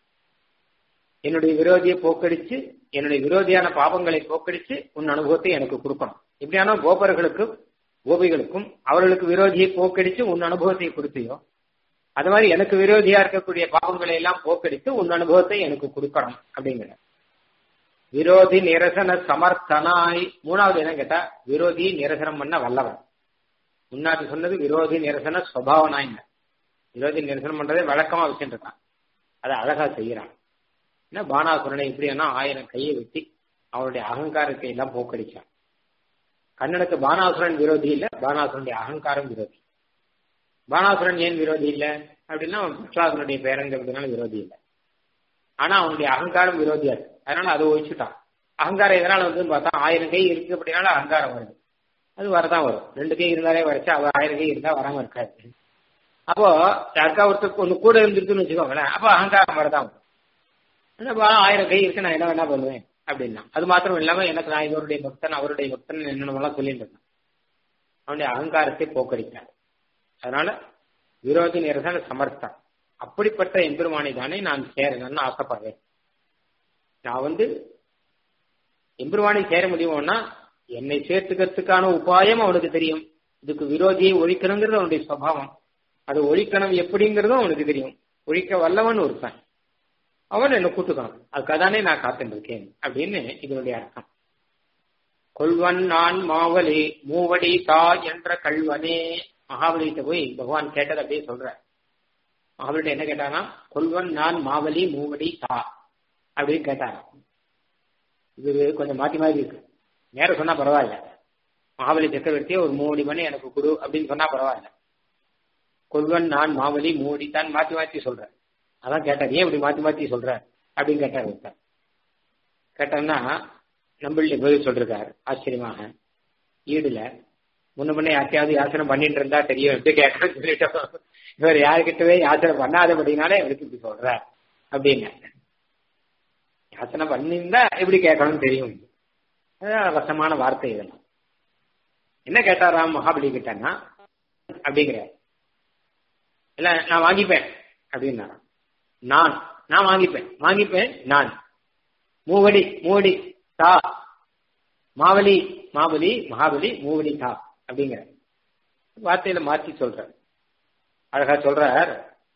[SPEAKER 1] என்னுடைய விரோதியை போக்கடிச்சு என்னுடைய விரோதியான பாவங்களை போக்கடிச்சு உன் அனுபவத்தை எனக்கு கொடுக்கணும் இப்படியான கோபர்களுக்கும் கோபிகளுக்கும் அவர்களுக்கு விரோதியை போக்கடிச்சு உன் அனுபவத்தை கொடுத்தியோ அது மாதிரி எனக்கு விரோதியா இருக்கக்கூடிய பாவங்களை எல்லாம் போக்கடித்து உன் அனுபவத்தை எனக்கு கொடுக்கணும் அப்படிங்கிற விரோதி நிரசன சமர்த்தனாய் மூணாவது என்ன கேட்டா விரோதி நிரசனம் பண்ண வல்லவன் முன்னாடி சொன்னது விரோதி நிரசன சுவாவனாய் விரோதி நிரசனம் பண்றதே வழக்கமா வச்சுட்டு இருக்கான் அதை அழகா செய்யறான் என்ன பானாசுரனை இப்படின்னா ஆயிரம் கையை வெட்டி அவனுடைய அகங்காரத்தை எல்லாம் போக்கடிச்சான் கண்ணனுக்கு பானாசுரன் விரோதி இல்ல பானாசுரனுடைய அகங்காரம் விரோதி பானாசுரன் ஏன் விரோதி இல்ல அப்படின்னா அவன் பிரகலாதனுடைய பேரங்கிறதுனால விரோதி இல்லை ஆனா அவனுடைய அகங்காரம் விரோதியா இருக்கு அதனால அதை ஒழிச்சுட்டான் அகங்காரம் எதனால வந்து பார்த்தா ஆயிரம் கை இருக்கு அப்படின்னால அகங்காரம் வருது அது வரதான் வரும் ரெண்டு கை இருந்தாலே வரைச்சா அவ ஆயிரம் கை இருந்தா வராம இருக்காது அப்போ யாருக்கா ஒருத்தருக்கு ஒண்ணு கூட இருந்திருக்குன்னு வச்சுக்கோங்களேன் அப்போ அகங்காரம் வரதான் வரும் என்ன ஆயிரம் கை இருக்கு நான் என்ன வேணா பண்ணுவேன் அப்படின்னா அது மாத்திரம் இல்லாம எனக்கு நான் இவருடைய பக்தன் அவருடைய பக்தன் என்னென்னலாம் சொல்லிட்டு இருந்தேன் அவனுடைய அகங்காரத்தை போக்கடிக்கிறார் அதனால விரோதி நிரசன சமர்த்தம் அப்படிப்பட்ட எம்பெருமானை தானே நான் சேரணும்னு ஆசைப்படுறேன் நான் வந்து எம்பெருமானை சேர முடியும்னா என்னை சேர்த்துக்கிறதுக்கான உபாயம் அவனுக்கு தெரியும் இதுக்கு விரோதியை ஒழிக்கணுங்கிறது அவனுடைய சுவாவம் அது ஒழிக்கணும் எப்படிங்கிறதும் அவனுக்கு தெரியும் ஒழிக்க வல்லவன் ஒருத்தன் அவன் என்ன கூட்டுக்கணும் அதுக்காக தானே நான் காத்துட்டு இருக்கேன் அப்படின்னு இதனுடைய அர்த்தம் கொள்வன் நான் மாவலி மூவடி தா என்ற கல்வனே மகாபலிகிட்ட போய் பகவான் கேட்டது அப்படியே சொல்ற மகாபலிட்ட என்ன கேட்டானா கொள்வன் நான் மாவலி மூவடி தா அப்படின்னு கேட்டாராம் இது கொஞ்சம் மாத்தி மாதிரி இருக்கு நேரம் சொன்னா பரவாயில்ல மகாபலி சக்கரவர்த்தியே ஒரு மூடி மணி எனக்கு கொடு அப்படின்னு சொன்னா பரவாயில்ல கொள்வன் நான் மாவலி மூடி தான் மாத்தி மாத்தி சொல்றேன் அதான் கேட்டார் ஏன் இப்படி மாத்தி மாத்தி சொல்ற அப்படின்னு கேட்டார் ஒருத்தர் கேட்டோம்னா நம்மளுடைய பதில் சொல்றாரு ஆச்சரியமாக ஈடுல முன்ன முன்னே யார்த்தையாவது யாசனை பண்ணிட்டு இருந்தா தெரியும் எப்படி கேட்கணும்னு சொல்லிட்டோம் இவர் யாருக்கிட்டவே யாசனை பண்ணாதபடினாலே இவருக்கு இப்படி சொல்ற அப்படின்னு யாசனை பண்ணியிருந்தா எப்படி கேட்கணும்னு தெரியும் ரசமான வார்த்தை இதெல்லாம் என்ன கேட்டாராம் மகாபலி கிட்டன்னா அப்படிங்கிற இல்ல நான் வாங்கிப்பேன் அப்படின்னா நான் நான் வாங்கிப்பேன் வாங்கிப்பேன் நான் மூவடி மூவடி தா மாவலி மாவலி மகாபலி மூவடி தா அப்படிங்கிற வார்த்தையில மாத்தி சொல்ற அழகா சொல்றார்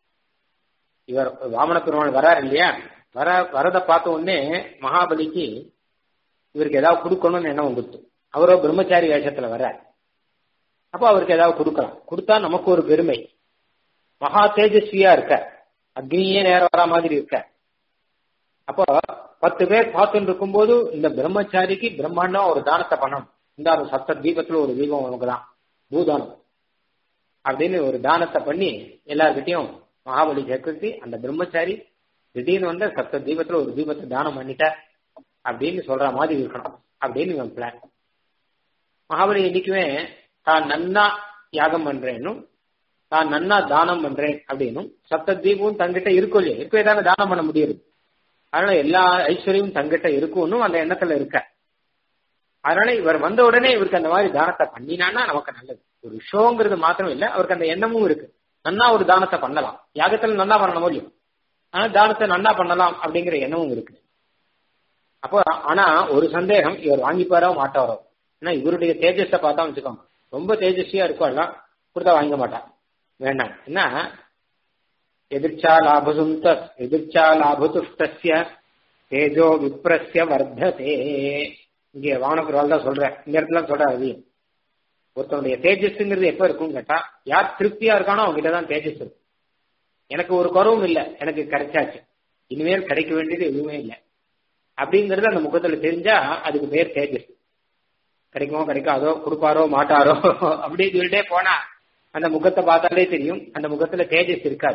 [SPEAKER 1] இவர் வாமன பெருமாள் வரார் இல்லையா வர வரத பார்த்த உடனே மகாபலிக்கு இவருக்கு ஏதாவது கொடுக்கணும்னு எண்ணம் வந்துட்டு அவரோ பிரம்மச்சாரி வேஷத்துல வர்றார் அப்போ அவருக்கு ஏதாவது கொடுக்கலாம் கொடுத்தா நமக்கு ஒரு பெருமை மகா தேஜஸ்வியா இருக்க அக்னியே நேரம் வரா மாதிரி இருக்க அப்போ பத்து பேர் பார்த்துட்டு இருக்கும்போது இந்த பிரம்மச்சாரிக்கு பிரம்மாண்டம் ஒரு தானத்தை பண்ணணும் இந்த சப்த தீபத்துல ஒரு தீபம் உனக்கு தான் பூதானம் அப்படின்னு ஒரு தானத்தை பண்ணி எல்லார்கிட்டையும் மகாபலி சக்கரவர்த்தி அந்த பிரம்மச்சாரி திடீர்னு வந்த சப்த தீபத்துல ஒரு தீபத்தை தானம் பண்ணிட்ட அப்படின்னு சொல்ற மாதிரி இருக்கணும் அப்படின்னு இவன் பிளான் மகாபலி என்னைக்குமே தான் நன்னா யாகம் பண்றேன்னும் தான் நன்னா தானம் பண்றேன் அப்படின்னும் சப்த தீபம் தங்கிட்ட இருக்கும் இல்லையா இருக்கவே தானே தானம் பண்ண முடியுது அதனால எல்லா ஐஸ்வர்யமும் தங்கிட்ட இருக்கும்னு அந்த எண்ணத்துல இருக்க அதனால இவர் வந்த உடனே இவருக்கு அந்த மாதிரி தானத்தை பண்ணினான்னா நமக்கு நல்லது ஒரு ஷோங்கிறது மாத்திரம் இல்ல அவருக்கு அந்த எண்ணமும் இருக்கு நன்னா ஒரு தானத்தை பண்ணலாம் யாகத்துல நன்னா பண்ணணும் முடியும் ஆனா தானத்தை நன்னா பண்ணலாம் அப்படிங்கிற எண்ணமும் இருக்கு அப்போ ஆனா ஒரு சந்தேகம் இவர் வாங்கிப்பாரோ மாட்டாரோ ஏன்னா இவருடைய தேஜஸை பார்த்தா வச்சுக்கோங்க ரொம்ப தேஜஸ்வியா இருக்கும் எல்லாம் கொடுத்தா வாங்க மாட்டான் வேண்டாம் என்ன எதிர்ச்சா லாபசுந்த எதிர்ச்சா லாபதுஷ்டஸ்ய தேஜோ விப்ரஸ்ய வர்த்ததே இங்க வானபுரால் தான் சொல்றேன் இந்த இடத்துல சொல்ற அதையும் ஒருத்தனுடைய தேஜஸ்ங்கிறது எப்ப இருக்கும் கேட்டா யார் திருப்தியா இருக்கானோ அவங்க தான் தேஜஸ் இருக்கும் எனக்கு ஒரு குறவும் இல்லை எனக்கு கிடைச்சாச்சு இனிமேல் கிடைக்க வேண்டியது எதுவுமே இல்லை அப்படிங்கறது அந்த முகத்துல தெரிஞ்சா அதுக்கு பேர் தேஜஸ் கிடைக்குமோ கிடைக்காதோ கொடுப்பாரோ மாட்டாரோ அப்படின்னு சொல்லிட்டே போனா அந்த முகத்தை பார்த்தாலே தெரியும் அந்த முகத்துல தேஜஸ் இருக்காது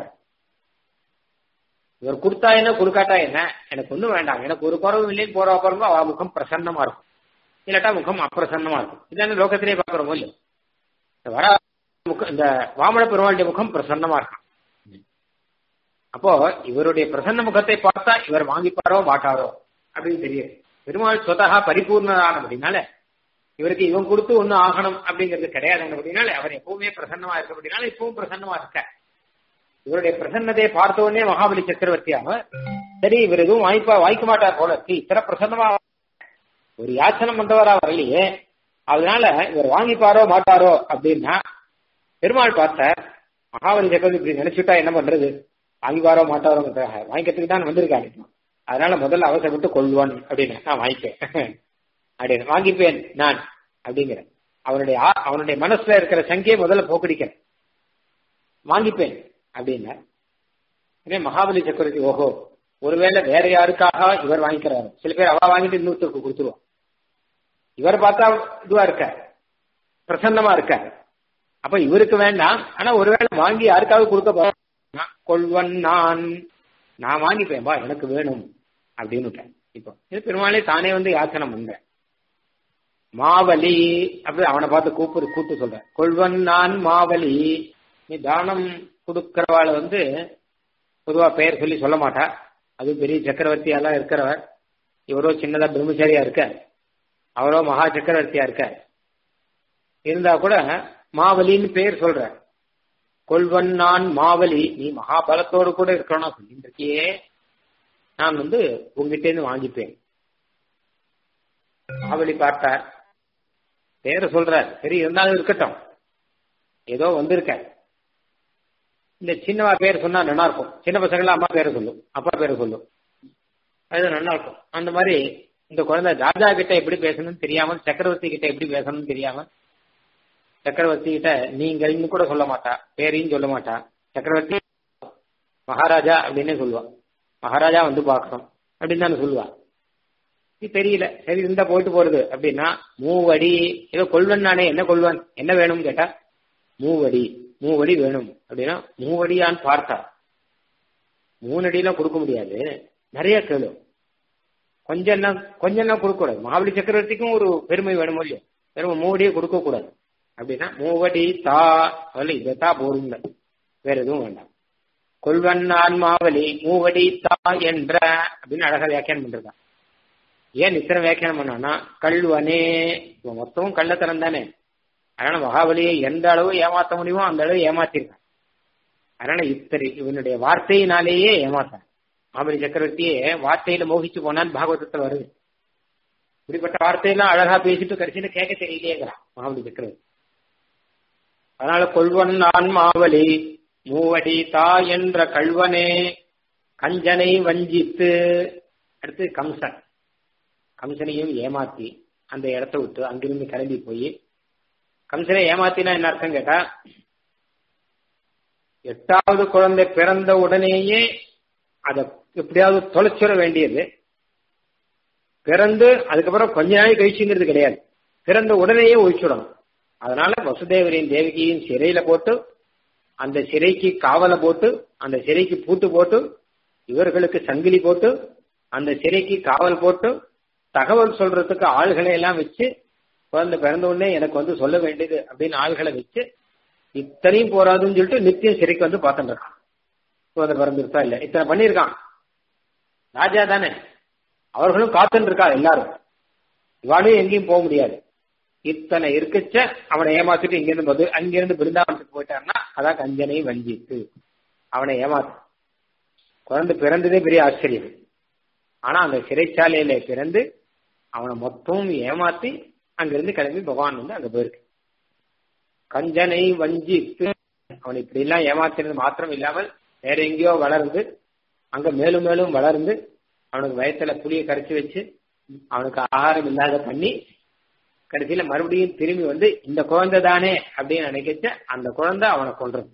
[SPEAKER 1] இவர் கொடுத்தா என்ன கொடுக்காட்டா என்ன எனக்கு ஒண்ணும் வேண்டாம் எனக்கு ஒரு குறவும் இல்லைன்னு போற அப்புறமா அவ முகம் பிரசன்னமா இருக்கும் இல்லாட்டா முகம் அப்பிரசன்னமா இருக்கும் இதான லோகத்திலே பாக்குறோமோ இல்லையோ வர முகம் இந்த வாமன பெருமாளுடைய முகம் பிரசன்னமா இருக்கும் அப்போ இவருடைய பிரசன்ன முகத்தை பார்த்தா இவர் வாங்கிப்பாரோ மாட்டாரோ அப்படின்னு தெரியும் பெருமாள் சொதகா பரிபூர்ணரான அப்படின்னால இவருக்கு இவன் கொடுத்து ஒண்ணு ஆகணும் அப்படிங்கிறது கிடையாது அப்படின்னால அவர் எப்பவுமே பிரசன்னமா இருக்க அப்படின்னால இப்பவும் பிரசன்னமா இருக்க இவருடைய பிரசன்னதையை பார்த்த உடனே மகாபலி சக்கரவர்த்தியாக சரி இவர் எதுவும் வாய்ப்பா வாய்க்க மாட்டார் போல இருக்கு இத்தனை பிரசன்னமா ஒரு யாச்சனம் பண்றவரா வரலையே அதனால இவர் வாங்கிப்பாரோ மாட்டாரோ அப்படின்னா பெருமாள் பார்த்த மகாபலி சக்கரவர்த்தி இப்படி நினைச்சுட்டா என்ன பண்றது வாங்கிப்பாரோ மாட்டாரோ வாங்கிக்கிறதுக்கு தான் வந்திருக்காரு அதனால முதல்ல அவசரப்பட்டு கொள்வான் அப்படின்னு நான் வாங்கிப்பேன் அப்படின்னு வாங்கிப்பேன் நான் அப்படிங்கிற அவனுடைய அவனுடைய மனசுல இருக்கிற சங்கையை முதல்ல போக்கடிக்கிறேன் வாங்கிப்பேன் அப்படின்னா மகாபலி சக்கரவர்த்தி ஓஹோ ஒருவேளை வேற யாருக்காக இவர் வாங்கிக்கிறாரு சில பேர் அவ வாங்கிட்டு இன்னொருத்தருக்கு கொடுத்துருவான் இவர் பார்த்தா இதுவா இருக்க பிரசன்னமா இருக்காரு அப்ப இவருக்கு வேண்டாம் ஆனா ஒருவேளை வாங்கி யாருக்காவது கொடுக்க போறா கொள்வன் நான் நான் வாங்கிப்பேன் பா எனக்கு வேணும் அப்படின்னு இப்போ இது பெருமாளே தானே வந்து யாச்சனை பண்றேன் மாவலி அப்படி அவனை பார்த்து கூப்பிடு கூட்டு சொல்ற கொள்வன் நான் மாவலி நீ தானம் கொடுக்கிறவாள் வந்து பொதுவா பெயர் சொல்லி சொல்ல மாட்டா அது பெரிய சக்கரவர்த்தியெல்லாம் இருக்கிறவர் இவரோ சின்னதா பிரம்மச்சாரியா இருக்க அவரோ மகா சக்கரவர்த்தியா இருக்க இருந்தா கூட மாவலின்னு பேர் சொல்ற கொள்வன் நான் மாவலி நீ மகாபலத்தோடு கூட இருக்கணும் சொல்லிட்டு இருக்கியே நான் வந்து உங்ககிட்ட இருந்து வாங்கிப்பேன் மாவலி பார்த்தார் பேரை சொல்றார் சரி இருந்தாலும் இருக்கட்டும் ஏதோ வந்திருக்க இந்த சின்னவா பேர் சொன்னா நல்லா இருக்கும் சின்ன பசங்கள அம்மா பேரை சொல்லும் அப்பா பேரை சொல்லும் அது நல்லா இருக்கும் அந்த மாதிரி இந்த குழந்தை ராஜா கிட்ட எப்படி பேசணும்னு தெரியாமல் சக்கரவர்த்தி கிட்ட எப்படி பேசணும்னு தெரியாம சக்கரவர்த்தி கிட்ட நீங்கள்னு கூட சொல்ல மாட்டா பேரையும் சொல்ல மாட்டா சக்கரவர்த்தி மகாராஜா அப்படின்னே சொல்லுவா மகாராஜா வந்து பார்க்கணும் அப்படின்னு தானே சொல்லுவா இது தெரியல சரி இருந்தா போயிட்டு போறது அப்படின்னா மூவடி ஏதோ கொள்வன் நானே என்ன கொள்வன் என்ன வேணும்னு கேட்டா மூவடி மூவடி வேணும் அப்படின்னா மூவடியான்னு பார்த்தா மூணு அடியெல்லாம் கொடுக்க முடியாது நிறைய கேளு கொஞ்சம் என்ன கொஞ்சம் என்ன கொடுக்க கூடாது மகாபலி சக்கரவர்த்திக்கும் ஒரு பெருமை வேணும் இல்லையோ வெறும் மூவடியே கொடுக்க கூடாது அப்படின்னா மூவடி தா அதில் இதைத்தா போடுங்க வேற எதுவும் வேண்டாம் கொள்வன் நான் மாவலி மூவடி தா என்ற அப்படின்னு அழகா வியாக்கியானம் பண்றதான் ஏன் இத்தனை வியாக்கியானம் பண்ணான்னா கல்வனே இப்போ மொத்தமும் கள்ளத்தனம் தானே அதனால மகாபலியை எந்த அளவு ஏமாத்த முடியுமோ அந்த அளவு ஏமாத்திருக்கான் அதனால இத்தனை இவனுடைய வார்த்தையினாலேயே ஏமாத்தான் மகாபலி சக்கரவர்த்தியே வார்த்தையில மோகிச்சு போனான்னு பாகவதத்துல வருது இப்படிப்பட்ட வார்த்தையெல்லாம் அழகா பேசிட்டு கடைசியில கேட்க தெரியலையேங்கிறான் மகாபலி சக்கரவர்த்தி அதனால கொள்வன் நான் மாவலி மூவடி தா என்ற கல்வனே கஞ்சனை வஞ்சித்து அடுத்து கம்சன் கம்சனையும் ஏமாத்தி அந்த இடத்த விட்டு அங்கிருந்து கிளம்பி போய் கம்சனை ஏமாத்தினா என்ன அர்த்தம் கேட்டா எட்டாவது குழந்தை பிறந்த உடனேயே அதை எப்படியாவது தொலைச்சிட வேண்டியது பிறந்து அதுக்கப்புறம் கொஞ்ச நாள் கழிச்சுங்கிறது கிடையாது பிறந்த உடனேயே ஒழிச்சுடணும் அதனால வசுதேவரின் தேவகியின் சிறையில போட்டு அந்த சிறைக்கு காவலை போட்டு அந்த சிறைக்கு பூட்டு போட்டு இவர்களுக்கு சங்கிலி போட்டு அந்த சிறைக்கு காவல் போட்டு தகவல் சொல்றதுக்கு ஆள்களை எல்லாம் வச்சு குழந்தை பிறந்த உடனே எனக்கு வந்து சொல்ல வேண்டியது அப்படின்னு ஆள்களை வச்சு இத்தனையும் போறாதுன்னு சொல்லிட்டு நித்தியம் சிறைக்கு வந்து பார்த்துட்டு இருக்கான் குழந்தை பிறந்திருக்கா இல்ல இத்தனை பண்ணியிருக்கான் ராஜா தானே அவர்களும் காத்துட்டு இருக்கா எல்லாரும் இவாளும் எங்கேயும் போக முடியாது இத்தனை இருக்கச்ச அவனை ஏமாத்திட்டு இங்கிருந்து போது அங்கிருந்து பிருந்தாவனத்துக்கு போயிட்டான்னா அதான் கஞ்சனை வஞ்சித்து அவனை ஏமாத்து குழந்தை பிறந்ததே பெரிய ஆச்சரியம் ஆனா அந்த சிறைச்சாலையில பிறந்து அவனை மொத்தமும் ஏமாத்தி அங்கிருந்து கிளம்பி பகவான் வந்து அங்க போயிருக்கு கஞ்சனை வஞ்சித்து அவனை இப்படி எல்லாம் ஏமாத்தினது மாத்திரம் இல்லாமல் வேற எங்கேயோ வளர்ந்து அங்க மேலும் மேலும் வளர்ந்து அவனுக்கு வயத்துல புளிய கரைச்சி வச்சு அவனுக்கு ஆகாரம் இல்லாத பண்ணி கடைசியில மறுபடியும் திரும்பி வந்து இந்த குழந்தை தானே அப்படின்னு நினைக்கச்ச அந்த குழந்தை அவனை கொன்றது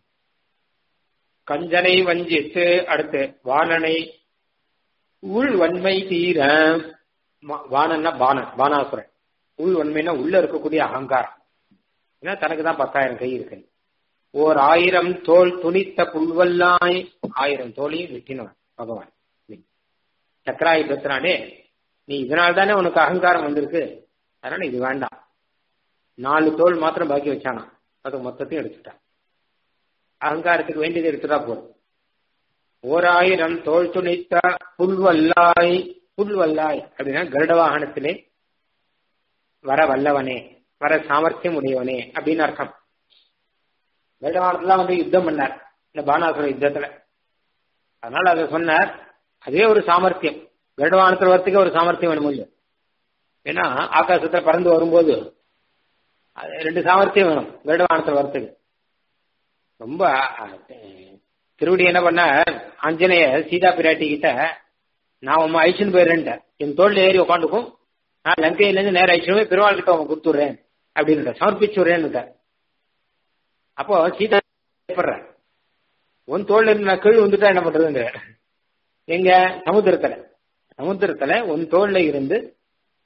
[SPEAKER 1] கஞ்சனை வஞ்சித்து அடுத்து வாணனை உள் வன்மை தீர வாணன்னா பானன் பானாசுரன் உள் வன்மைனா உள்ள இருக்கக்கூடிய அகங்காரம் ஏன்னா தனக்கு தான் பத்தாயிரம் கை இருக்கு ஓர் ஆயிரம் தோல் துணித்த புல்வல்லாய் ஆயிரம் தோலையும் வெட்டினவன் பகவான் சக்கராயி பெற்றானே நீ இதனால தானே உனக்கு அகங்காரம் வந்திருக்கு அதனால இது வேண்டாம் நாலு தோல் மாத்திரம் பாக்கி வச்சானா அது மொத்தத்தையும் எடுத்துட்டான் அகங்காரத்துக்கு வேண்டியதை எடுத்துட்டா போதும் ஓர் ஆயிரம் தோல் துணித்த புல்வல்லாய் புல்வல்லாய் அப்படின்னா கருட வாகனத்திலே வர வல்லவனே வர சாமர்த்தியம் உடையவனே அப்படின்னு அர்த்தம் கருட வாகனத்துல வந்து யுத்தம் பண்ணார் இந்த பானாசுர யுத்தத்துல அதனால அதை சொன்னார் அதே ஒரு சாமர்த்தியம் கருட வாகனத்துல வரத்துக்கு ஒரு சாமர்த்தியம் வேணும் இல்லையா ஏன்னா ஆகாசத்துல பறந்து வரும்போது ரெண்டு சாமர்த்தியம் வேணும் கருடவானத்தில் வரத்துக்கு ரொம்ப திருவடி என்ன பண்ண ஆஞ்சநேய சீதா பிராட்டி கிட்ட நான் உமா அழிச்சுன்னு போயிடுறேன் என் தோல்ல ஏறி உட்காந்துக்கும் நான் லங்கையிலேருந்து நேரம் அழிச்சுமே பெருமாள் கிட்ட அவன் கொடுத்துடுறேன் அப்படின்னு சமர்ப்பிச்சுடுறேன்னு அப்போ சீதா பயப்படுறேன் உன் தோல்ல இருந்து நான் கீழ் வந்துட்டா என்ன பண்றதுங்க எங்க சமுத்திரத்துல சமுத்திரத்துல உன் தோல்ல இருந்து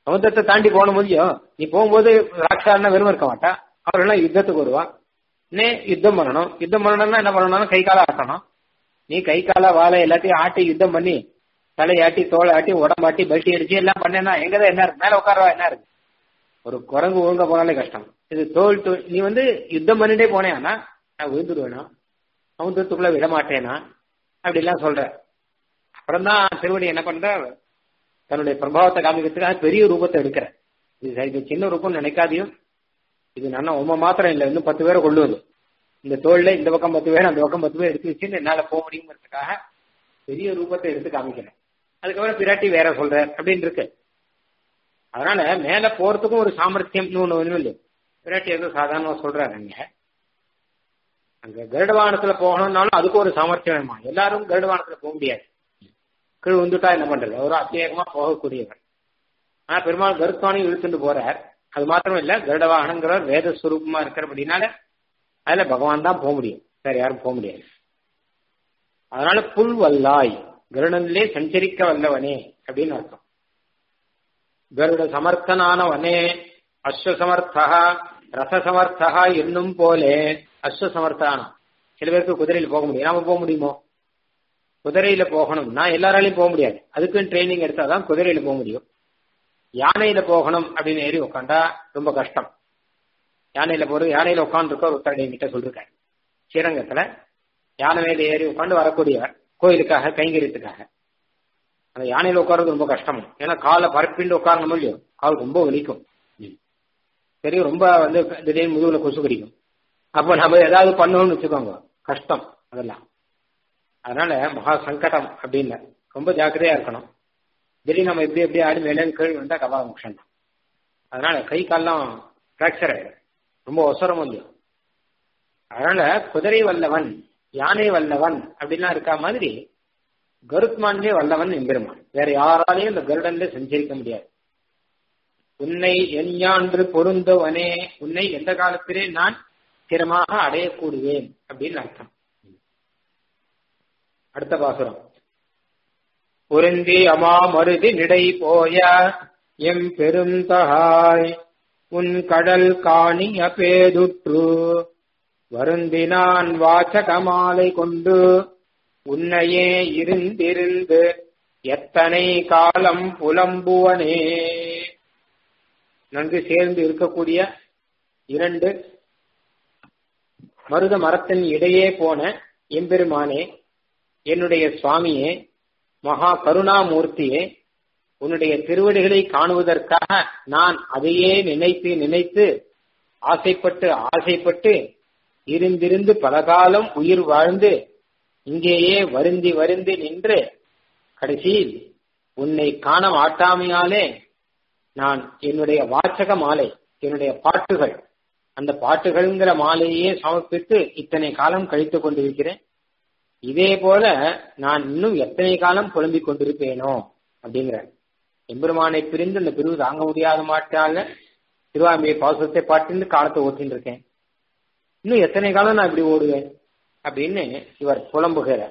[SPEAKER 1] சமுத்திரத்தை தாண்டி போன முடியும் நீ போகும்போது ராட்சாரனா வெறும் இருக்க மாட்டா அவர்கள்லாம் யுத்தத்துக்கு வருவான் நே யுத்தம் பண்ணணும் யுத்தம் பண்ணணும்னா என்ன பண்ணணும்னா கை கால ஆட்டணும் நீ கை கால வாழை எல்லாத்தையும் ஆட்டி யுத்தம் பண்ணி தலையாட்டி தோலை ஆட்டி உடம்பாட்டி பல்ட்டி அடிச்சு எல்லாம் பண்ணேன்னா எங்கதான் என்ன இருக்கு மேல உட்காரவா என்ன இருக்கு ஒரு குரங்கு ஒழுங்க போனாலே கஷ்டம் இது தோல் தோல் நீ வந்து யுத்தம் பண்ணிட்டே போனேன்னா நான் விழுந்துடுவேனா சமுத்திரத்துக்குள்ள விட மாட்டேனா அப்படி எல்லாம் சொல்ற அப்புறம் தான் திருவடி என்ன பண்ற தன்னுடைய பிரபாவத்தை காமிக்கிறதுக்காக பெரிய ரூபத்தை எடுக்கிற இது இது சின்ன ரூபம் நினைக்காதையும் இது நான் உண்மை மாத்திரம் இல்லை இன்னும் பத்து பேரை கொள்ளுவது இந்த தோல்ல இந்த பக்கம் பத்து பேர் அந்த பக்கம் பத்து பேர் எடுத்து வச்சு என்னால போக முடியுங்கிறதுக்காக பெரிய ரூபத்தை எடுத்து காமிக்கிறேன் அதுக்கப்புறம் பிராட்டி வேற சொல்ற அப்படின்னு இருக்கு அதனால மேல போறதுக்கும் ஒரு சாமர்த்தியம் ஒண்ணு ஒண்ணும் இல்லை பிராட்டி ஏதோ சாதாரணமா சொல்றாரு அங்க அங்க கருடவானத்துல போகணும்னாலும் அதுக்கு ஒரு சாமர்த்தியம் வேணுமா எல்லாரும் கருடவானத்துல போக முடியாது கீழ் வந்துட்டா என்ன பண்றது அவர் அத்தியேகமா போகக்கூடியவர் ஆனா பெருமாள் கருத்தானையும் இழுத்துட்டு போறார் அது மாத்திரம் இல்ல கருடவாகனங்கிறவர் வேத சுரூபமா இருக்கிறபடினால அதுல பகவான் தான் போக முடியும் வேற யாரும் போக முடியாது அதனால புல் வல்லாய் கருடனிலே சஞ்சரிக்க வல்லவனே அப்படின்னு அர்த்தம் கருட சமர்த்தனானவனே அஸ்வசமர்த்தா ரசசமர்த்தா என்னும் போலே அஸ்வசமர்த்தானம் சில பேருக்கு குதிரையில் போக முடியும் நாம போக முடியுமோ குதிரையில போகணும்னா எல்லாராலையும் போக முடியாது அதுக்குன்னு ட்ரைனிங் எடுத்தாதான் குதிரையில போக முடியும் யானையில போகணும் அப்படின்னு ஏறி உட்காந்தா ரொம்ப கஷ்டம் யானையில போறது யானையில உட்காந்துருக்க ஒருத்தர் என்கிட்ட சொல்லிருக்காரு ஸ்ரீரங்கத்துல யானை மேல ஏறி உட்காந்து வரக்கூடியவர் கோயிலுக்காக கைங்கரியத்துக்காக அந்த யானையில உட்கார்றது ரொம்ப கஷ்டம் ஏன்னா காலை பரப்பிண்டு உட்காரணும் இல்லையோ கால் ரொம்ப வலிக்கும் சரி ரொம்ப வந்து திடீர்னு முதுகுல கொசு கடிக்கும் அப்ப நம்ம ஏதாவது பண்ணணும்னு வச்சுக்கோங்க கஷ்டம் அதெல்லாம் அதனால மகா சங்கடம் அப்படின்னு ரொம்ப ஜாக்கிரதையா இருக்கணும் திடீர்னு நம்ம எப்படி எப்படி ஆடி மேலே கேள்வி வந்தா கபா முக்ஷன் அதனால கை கால்லாம் பிராக்சர் ஆயிடும் ரொம்ப ஒசரம் இல்லையோ அதனால குதிரை வல்லவன் யானை வல்லவன் அப்படின்லாம் இருக்கா மாதிரி கருத்மான்லே வல்லவன் எம்பெருமான் வேற யாராலையும் இந்த கருடன்ல சஞ்சரிக்க முடியாது உன்னை எஞ்ஞான்று பொருந்தவனே உன்னை எந்த காலத்திலே நான் ஸ்திரமாக அடையக்கூடியேன் அப்படின்னு அர்த்தம் அடுத்த பாசுரம் பொருந்தி அமா மருதி நிடை போய எம் பெருந்தகாய் உன் கடல் காணிய பேதுற்று வருந்தினான் வாசகமாலை கொண்டு உன்னையே இருந்திருந்து எத்தனை காலம் புலம்புவனே நன்கு சேர்ந்து இருக்கக்கூடிய இரண்டு மருத மரத்தின் இடையே போன எம்பெருமானே என்னுடைய சுவாமியே மகா கருணாமூர்த்தியே உன்னுடைய திருவடிகளை காணுவதற்காக நான் அதையே நினைத்து நினைத்து ஆசைப்பட்டு ஆசைப்பட்டு இருந்திருந்து பலகாலம் உயிர் வாழ்ந்து இங்கேயே வருந்தி வருந்தி நின்று கடைசியில் உன்னை காண மாட்டாமையாலே நான் என்னுடைய வாச்சக மாலை என்னுடைய பாட்டுகள் அந்த பாட்டுகள்ங்கிற மாலையே சமர்ப்பித்து இத்தனை காலம் கழித்துக் கொண்டிருக்கிறேன் இதே போல நான் இன்னும் எத்தனை காலம் புலம்பிக் கொண்டிருப்பேனோ அப்படிங்கிற எம்பெருமானை பிரிந்து அந்த பிரிவு தாங்க முடியாத மாட்டால திருவாமியை பாசுரத்தை பாட்டு காலத்தை ஓட்டின்னு இருக்கேன் இன்னும் எத்தனை காலம் நான் இப்படி ஓடுவேன் அப்படின்னு இவர் புலம்புகிறார்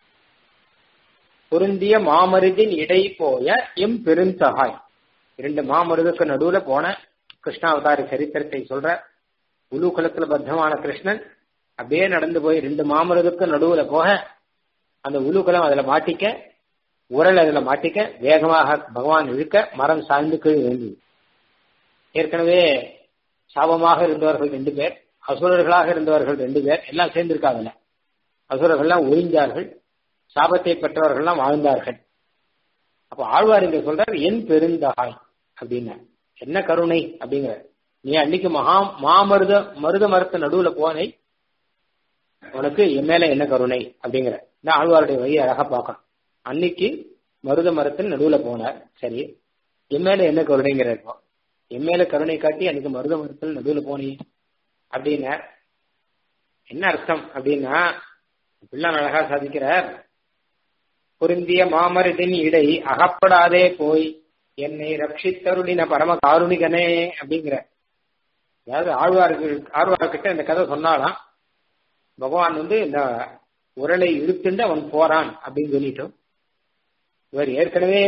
[SPEAKER 1] பொருந்திய மாமருதின் இடை போய எம் பெருந்தகாய் இரண்டு மாமருதுக்கு நடுவுல போன கிருஷ்ணாவதார சரித்திரத்தை சொல்ற உலு குலத்துல பத்தமான கிருஷ்ணன் அப்படியே நடந்து போய் ரெண்டு மாமருதுக்கு நடுவுல போக அந்த உலுக்குலம் அதுல மாட்டிக்க உரல் அதுல மாட்டிக்க வேகமாக பகவான் இழுக்க மரம் சாய்ந்து கீழ் விழுந்தது ஏற்கனவே சாபமாக இருந்தவர்கள் ரெண்டு பேர் அசுரர்களாக இருந்தவர்கள் ரெண்டு பேர் எல்லாம் சேர்ந்திருக்காங்கல்ல அசுரர்கள்லாம் ஒழிஞ்சார்கள் சாபத்தை பெற்றவர்கள்லாம் வாழ்ந்தார்கள் அப்ப ஆழ்வார் இங்க சொல்றார் என் பெருந்தகாய் அப்படின்னா என்ன கருணை அப்படிங்கிற நீ அன்னைக்கு மகா மாமருத மருத மரத்து நடுவுல போனை உனக்கு என் மேல என்ன கருணை அப்படிங்கிற இந்த ஆழ்வாருடைய வழியை அழகா பார்க்கணும் அன்னைக்கு மருத மரத்தின் நடுவுல போனார் சரி என் மேல என்ன கருணைங்கிற இருக்கும் என் மேல கருணை காட்டி அன்னைக்கு மருத மரத்தில் நடுவுல போனீ அப்படின்னா என்ன அர்த்தம் அப்படின்னா பிள்ளான் அழகா சாதிக்கிறார் பொருந்திய மாமருதின் இடை அகப்படாதே போய் என்னை ரட்சித்தருளின பரம காருணிகனே அப்படிங்கிற அதாவது ஆழ்வார்கள் ஆழ்வார்கிட்ட இந்த கதை சொன்னாலாம் பகவான் வந்து இந்த உரலை இழுத்துண்டு அவன் போறான் அப்படின்னு சொல்லிட்டோம் இவர் ஏற்கனவே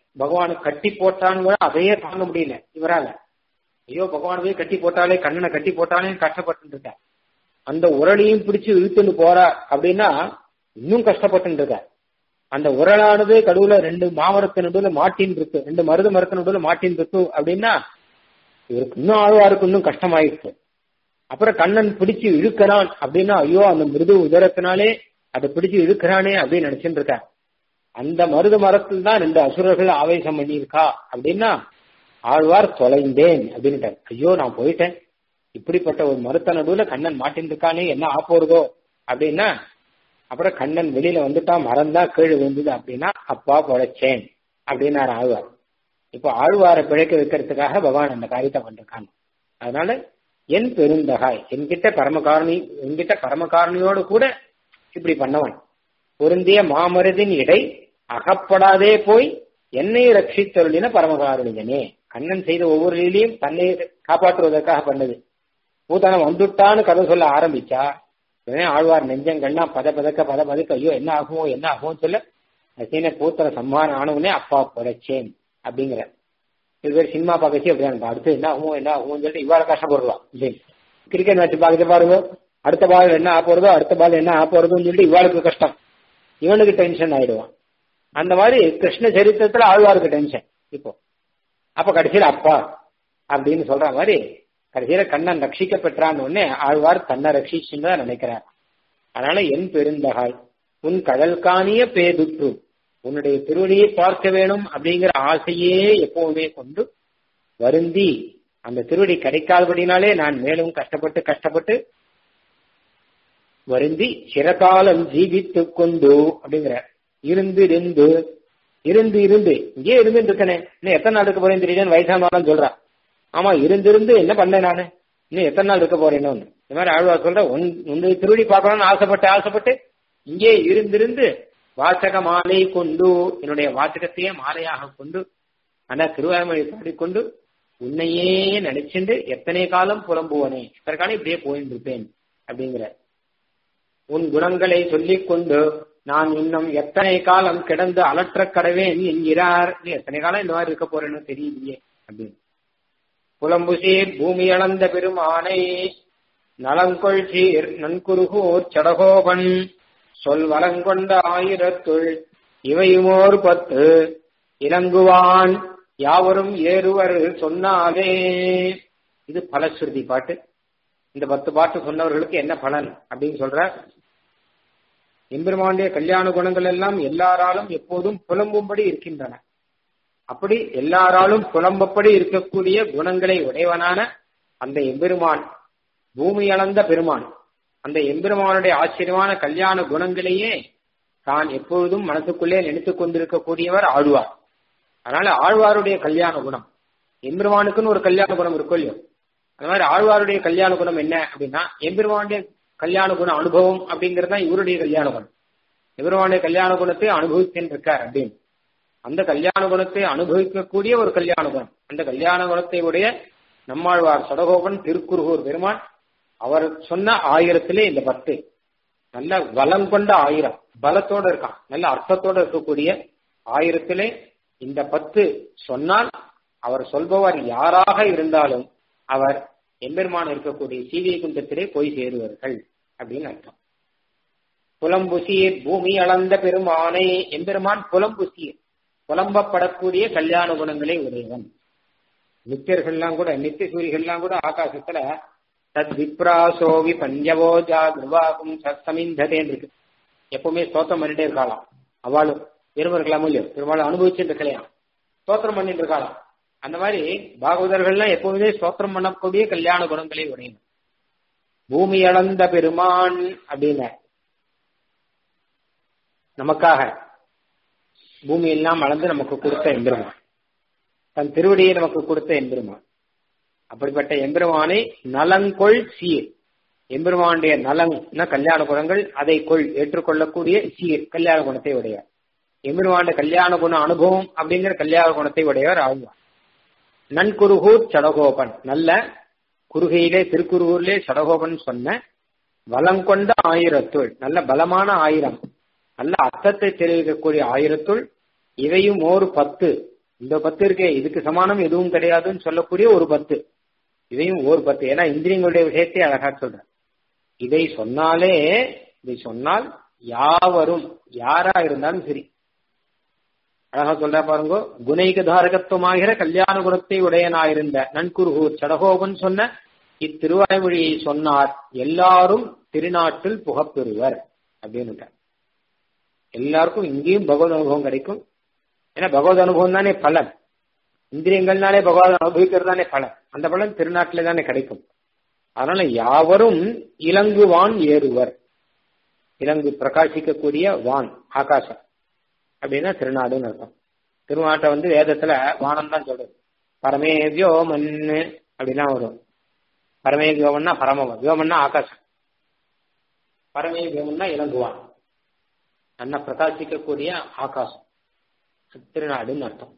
[SPEAKER 1] பகவான் கட்டி போட்டான்னு கூட அதையே தாங்க முடியல இவரால ஐயோ பகவான் போய் கட்டி போட்டாலே கண்ணனை கட்டி போட்டாலே கஷ்டப்பட்டு இருக்க அந்த உரளையும் பிடிச்சு இழுத்துன்னு போறா அப்படின்னா இன்னும் கஷ்டப்பட்டு இருக்க அந்த உரளானது கடுவுல ரெண்டு மாமரத்து நடுவுல மாட்டின் இருக்கு ரெண்டு மருது மரத்து நடுவுல மாட்டின் இருக்கு அப்படின்னா இவருக்கு இன்னும் ஆழ்வாருக்கு இன்னும் கஷ்டமாயிருக்கு அப்புறம் கண்ணன் பிடிச்சு இழுக்கிறான் அப்படின்னா ஐயோ அந்த மிருது உதரத்தினாலே அதை பிடிச்சு இழுக்கிறானே அப்படின்னு நினைச்சுட்டு இருக்க அந்த மருது மரத்தில் தான் ரெண்டு அசுரர்கள் ஆவேசம் பண்ணியிருக்கா அப்படின்னா ஆழ்வார் தொலைந்தேன் அப்படின்ட்டார் ஐயோ நான் போயிட்டேன் இப்படிப்பட்ட ஒரு மருத்த நடுவுல கண்ணன் மாட்டின் இருக்கானே என்ன ஆப்போறதோ அப்படின்னா அப்புறம் கண்ணன் வெளியில வந்துட்டான் மரம் தான் கீழே விழுந்தது அப்படின்னா அப்பா பொழைச்சேன் அப்படின்னாரு ஆழ்வார் இப்போ ஆழ்வாரை பிழைக்க வைக்கிறதுக்காக பகவான் அந்த காரியத்தை பண்ணிருக்காங்க அதனால என் பெருந்தகாய் என்கிட்ட பரமகாரணி என்கிட்ட பரமகாரணியோடு கூட இப்படி பண்ணவன் பொருந்திய மாமருதின் இடை அகப்படாதே போய் என்னை ரட்சித்தருளின பரமகாரணியனே கண்ணன் செய்த ஒவ்வொரு லீலையும் தன்னை காப்பாற்றுவதற்காக பண்ணது பூதனம் வந்துட்டான்னு கதை சொல்ல ஆரம்பிச்சா உடனே ஆழ்வார் நெஞ்சங்கள்லாம் பத பதக்க பத பதக்க ஐயோ என்ன ஆகுமோ என்ன ஆகும்னு சொல்ல சீன பூத்தன சம்மானம் ஆனவுடனே அப்பா பொழைச்சேன் அப்படிங்கிற இது பேர் சினிமா பார்க்கச்சு அப்படிதான் அடுத்து என்ன ஆகுமோ என்ன ஆகும்னு சொல்லிட்டு இவ்வாறு கஷ்டப்படுவான் கிரிக்கெட் மேட்ச் பார்க்கறது பாருங்க அடுத்த பால் என்ன ஆ போறதோ அடுத்த பால் என்ன ஆ போறதுன்னு சொல்லிட்டு இவாளுக்கு கஷ்டம் இவனுக்கு டென்ஷன் ஆயிடுவான் அந்த மாதிரி கிருஷ்ண சரித்திரத்துல ஆழ்வாருக்கு டென்ஷன் இப்போ அப்ப கடைசியில அப்பா அப்படின்னு சொல்ற மாதிரி கடைசியில கண்ணன் ரட்சிக்க பெற்றான்னு உடனே ஆழ்வார் தன்னை ரட்சிச்சுன்னு தான் நினைக்கிறார் அதனால என் பெருந்தகாய் உன் கடல் காணிய பேதுற்று உன்னுடைய திருவடியை பார்க்க வேணும் அப்படிங்கிற ஆசையே எப்பவுமே கொண்டு வருந்தி அந்த திருவடி கிடைக்காதபடினாலே நான் மேலும் கஷ்டப்பட்டு கஷ்டப்பட்டு வருந்தி சிறகாலம் ஜீவித்துக் கொண்டு அப்படிங்கிற இருந்து இருந்து இருந்து இருந்து இங்கே இருந்து இருக்கனே இன்னும் எத்தனை நாள் இருக்க போறேன்னு தெரியலன்னு வயசானாலும் சொல்றா ஆமா இருந்திருந்து என்ன பண்ணேன் நானு இன்னும் எத்தனை நாள் இருக்க போறேன்னு இந்த மாதிரி ஆழ்வார் சொல்ற உன் உன்னுடைய திருவடி பார்க்கணும்னு ஆசைப்பட்டு ஆசைப்பட்டு இங்கே இருந்திருந்து வாசக மாலை கொண்டு என்னுடைய வாசகத்தையே மாலையாக கொண்டு ஆனா திருவாய்மொழி பாடிக்கொண்டு உன்னையே நினைச்சுண்டு எத்தனை காலம் புலம்புவனே இத்தனை காலம் இப்படியே போயிட்டு இருப்பேன் அப்படிங்கிற உன் குணங்களை சொல்லிக் கொண்டு நான் இன்னும் எத்தனை காலம் கிடந்து அலற்ற கடவேன் என்கிறார் நீ எத்தனை காலம் இந்த மாதிரி இருக்க போறேன்னு தெரியலையே அப்படின்னு புலம்புசீர் பூமி அளந்த பெருமானை நலங்கொள் சீர் நன்குருகூர் சடகோபன் சொல் வளங்கொண்ட ஆயிரத்துள் இவையுமோர் பத்து இறங்குவான் யாவரும் ஏறுவர் சொன்னாலே இது பலஸ்ருதி பாட்டு இந்த பத்து பாட்டு சொன்னவர்களுக்கு என்ன பலன் அப்படின்னு சொல்ற எம்பெருமானுடைய கல்யாண குணங்கள் எல்லாம் எல்லாராலும் எப்போதும் புலம்பும்படி இருக்கின்றன அப்படி எல்லாராலும் புலம்பப்படி இருக்கக்கூடிய குணங்களை உடையவனான அந்த எம்பெருமான் பூமி அளந்த பெருமான் அந்த எம்பெருமானுடைய ஆச்சரியமான கல்யாண குணங்களையே தான் எப்பொழுதும் மனசுக்குள்ளே நினைத்துக் கொண்டிருக்கக்கூடியவர் ஆழ்வார் அதனால ஆழ்வாருடைய கல்யாண குணம் எம்பெருமானுக்குன்னு ஒரு கல்யாண குணம் இருக்கும் இல்லையோ அந்த மாதிரி ஆழ்வாருடைய கல்யாண குணம் என்ன அப்படின்னா எம்பெருமானுடைய கல்யாண குண அனுபவம் அப்படிங்கிறது தான் இவருடைய கல்யாண குணம் எம்பெருமானுடைய கல்யாண குணத்தை அனுபவித்தேன் இருக்கார் அப்படின்னு அந்த கல்யாண குணத்தை அனுபவிக்கக்கூடிய ஒரு கல்யாண குணம் அந்த கல்யாண குணத்தை உடைய நம்மாழ்வார் சடகோபன் திருக்குறுகூர் பெருமான் அவர் சொன்ன ஆயிரத்திலே இந்த பத்து நல்ல வளம் கொண்ட ஆயிரம் பலத்தோட இருக்கான் நல்ல அர்த்தத்தோட இருக்கக்கூடிய ஆயிரத்திலே இந்த பத்து சொன்னால் அவர் சொல்பவர் யாராக இருந்தாலும் அவர் எம்பெருமான் இருக்கக்கூடிய சீவிய குண்டத்திலே போய் சேருவார்கள் அப்படின்னு அர்த்தம் புலம்புசீர் பூமி அளந்த பெருமானை எம்பெருமான் புலம்புசீர் புலம்பப்படக்கூடிய கல்யாண குணங்களை உடையவன் நித்தியர்கள்லாம் கூட நித்திய சூரிகள்லாம் கூட ஆகாசத்துல தத் விப்ராசோவி பஞ்சவோஜா குருவாகும் சத்தமிந்ததேன்னு இருக்கு எப்பவுமே ஸ்தோத்திரம் பண்ணிட்டே இருக்கலாம் அவளும் பெருமை இருக்கலாமோ இல்லையோ பெரும்பாலும் அனுபவிச்சுட்டு இருக்கலாம் ஸ்தோத்திரம் பண்ணிட்டு இருக்கலாம் அந்த மாதிரி பாகவதர்கள்லாம் எப்பவுமே ஸ்தோத்திரம் பண்ணக்கூடிய கல்யாண குணங்களை உடையணும் பூமி அளந்த பெருமான் அப்படின்னு நமக்காக பூமி எல்லாம் அளந்து நமக்கு கொடுத்த எம்பெருமான் தன் திருவடியை நமக்கு கொடுத்த எம்பெருமான் அப்படிப்பட்ட எம்பெருமானை நலங்கொள் சீர் எம்பெருமானுடைய நலங்னா கல்யாண குணங்கள் அதை கொள் ஏற்றுக்கொள்ளக்கூடிய சீர் கல்யாண குணத்தை உடையார் எம்பெருமானுடைய கல்யாண குண அனுபவம் அப்படிங்கிற கல்யாண குணத்தை உடையவர் ஆழ்வார் நன்குருகூர் சடகோபன் நல்ல குறுகையிலே திருக்குறுகூர்லே சடகோபன் சொன்ன வளம் கொண்ட ஆயிரத்துள் நல்ல பலமான ஆயிரம் நல்ல அர்த்தத்தை தெரிவிக்கக்கூடிய ஆயிரத்துள் இவையும் ஒரு பத்து இந்த பத்து இருக்கே இதுக்கு சமானம் எதுவும் கிடையாதுன்னு சொல்லக்கூடிய ஒரு பத்து இதையும் ஒரு பத்து ஏன்னா இந்திரியங்களுடைய விஷயத்தை அழகா சொல்ற இதை சொன்னாலே இதை சொன்னால் யாவரும் யாரா இருந்தாலும் சரி அழகா சொல்ற பாருங்க குணைக தாரகத்துவமாகிற கல்யாண குணத்தை உடையனாயிருந்த நன்குருகூர் சடகோபன் சொன்ன இத்திருவாய்மொழியை சொன்னார் எல்லாரும் திருநாட்டில் புகப்பெறுவர் அப்படின்னு எல்லாருக்கும் இங்கேயும் பகவத் அனுபவம் கிடைக்கும் ஏன்னா பகவத் அனுபவம் தானே பலன் இந்திரியங்கள்னாலே பகவத் அனுபவிக்கிறது தானே பலன் அந்த பலன் திருநாட்டிலே தானே கிடைக்கும் அதனால யாவரும் இலங்குவான் ஏறுவர் இலங்கு பிரகாசிக்கக்கூடிய வான் ஆகாசம் அப்படின்னா திருநாடுன்னு அர்த்தம் திருநாட்டை வந்து வேதத்துல வானம் தான் சொல்றது பரமே வியோமன் அப்படிலாம் வரும் பரமே வியோமன்னா பரமவன் வியோமன்னா ஆகாசம் பரமே வியோமன்னா இலங்குவான் நல்லா பிரகாசிக்கக்கூடிய ஆகாசம் திருநாடுன்னு அர்த்தம்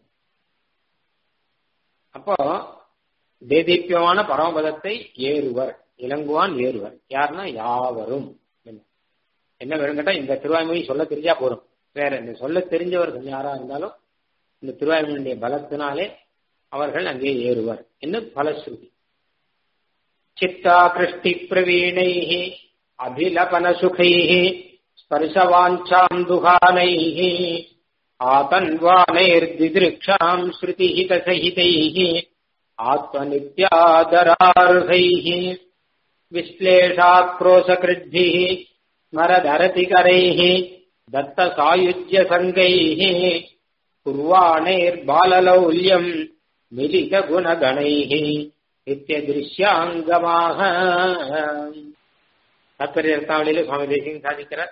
[SPEAKER 1] அப்போ தேதீப்பியமான பரமபதத்தை ஏறுவர் இலங்குவான் ஏறுவர் யாருன்னா யாவரும் என்ன வேணும் கேட்டா இந்த திருவாய்மொழி சொல்ல தெரிஞ்சா போறோம் வேற இந்த சொல்ல தெரிஞ்சவர்கள் யாரா இருந்தாலும் இந்த திருவாய்மொழியுடைய பலத்தினாலே அவர்கள் அங்கே ஏறுவர் என்ன பலஸ்ருதி சித்தா கிருஷ்டி பிரவீணை அபிலபன சுகை ஸ்பர்சவாஞ்சாந்துகானை ஆதன்வானைர்திதிருக்ஷாம் ஸ்ருதிஹிதசகிதைः आत्मनित्यादरार्हैः विश्लेषाक्रोशकृद्भिः स्मरधरतिकरैः दत्तसायुज्यसङ्गैः कुर्वाणैर्बाललौल्यम् मिलितगुणगणैः नित्यदृश्याङ्गमाः தாத்பரியத்தாவளியில சுவாமி தேசியம் சாதிக்கிறார்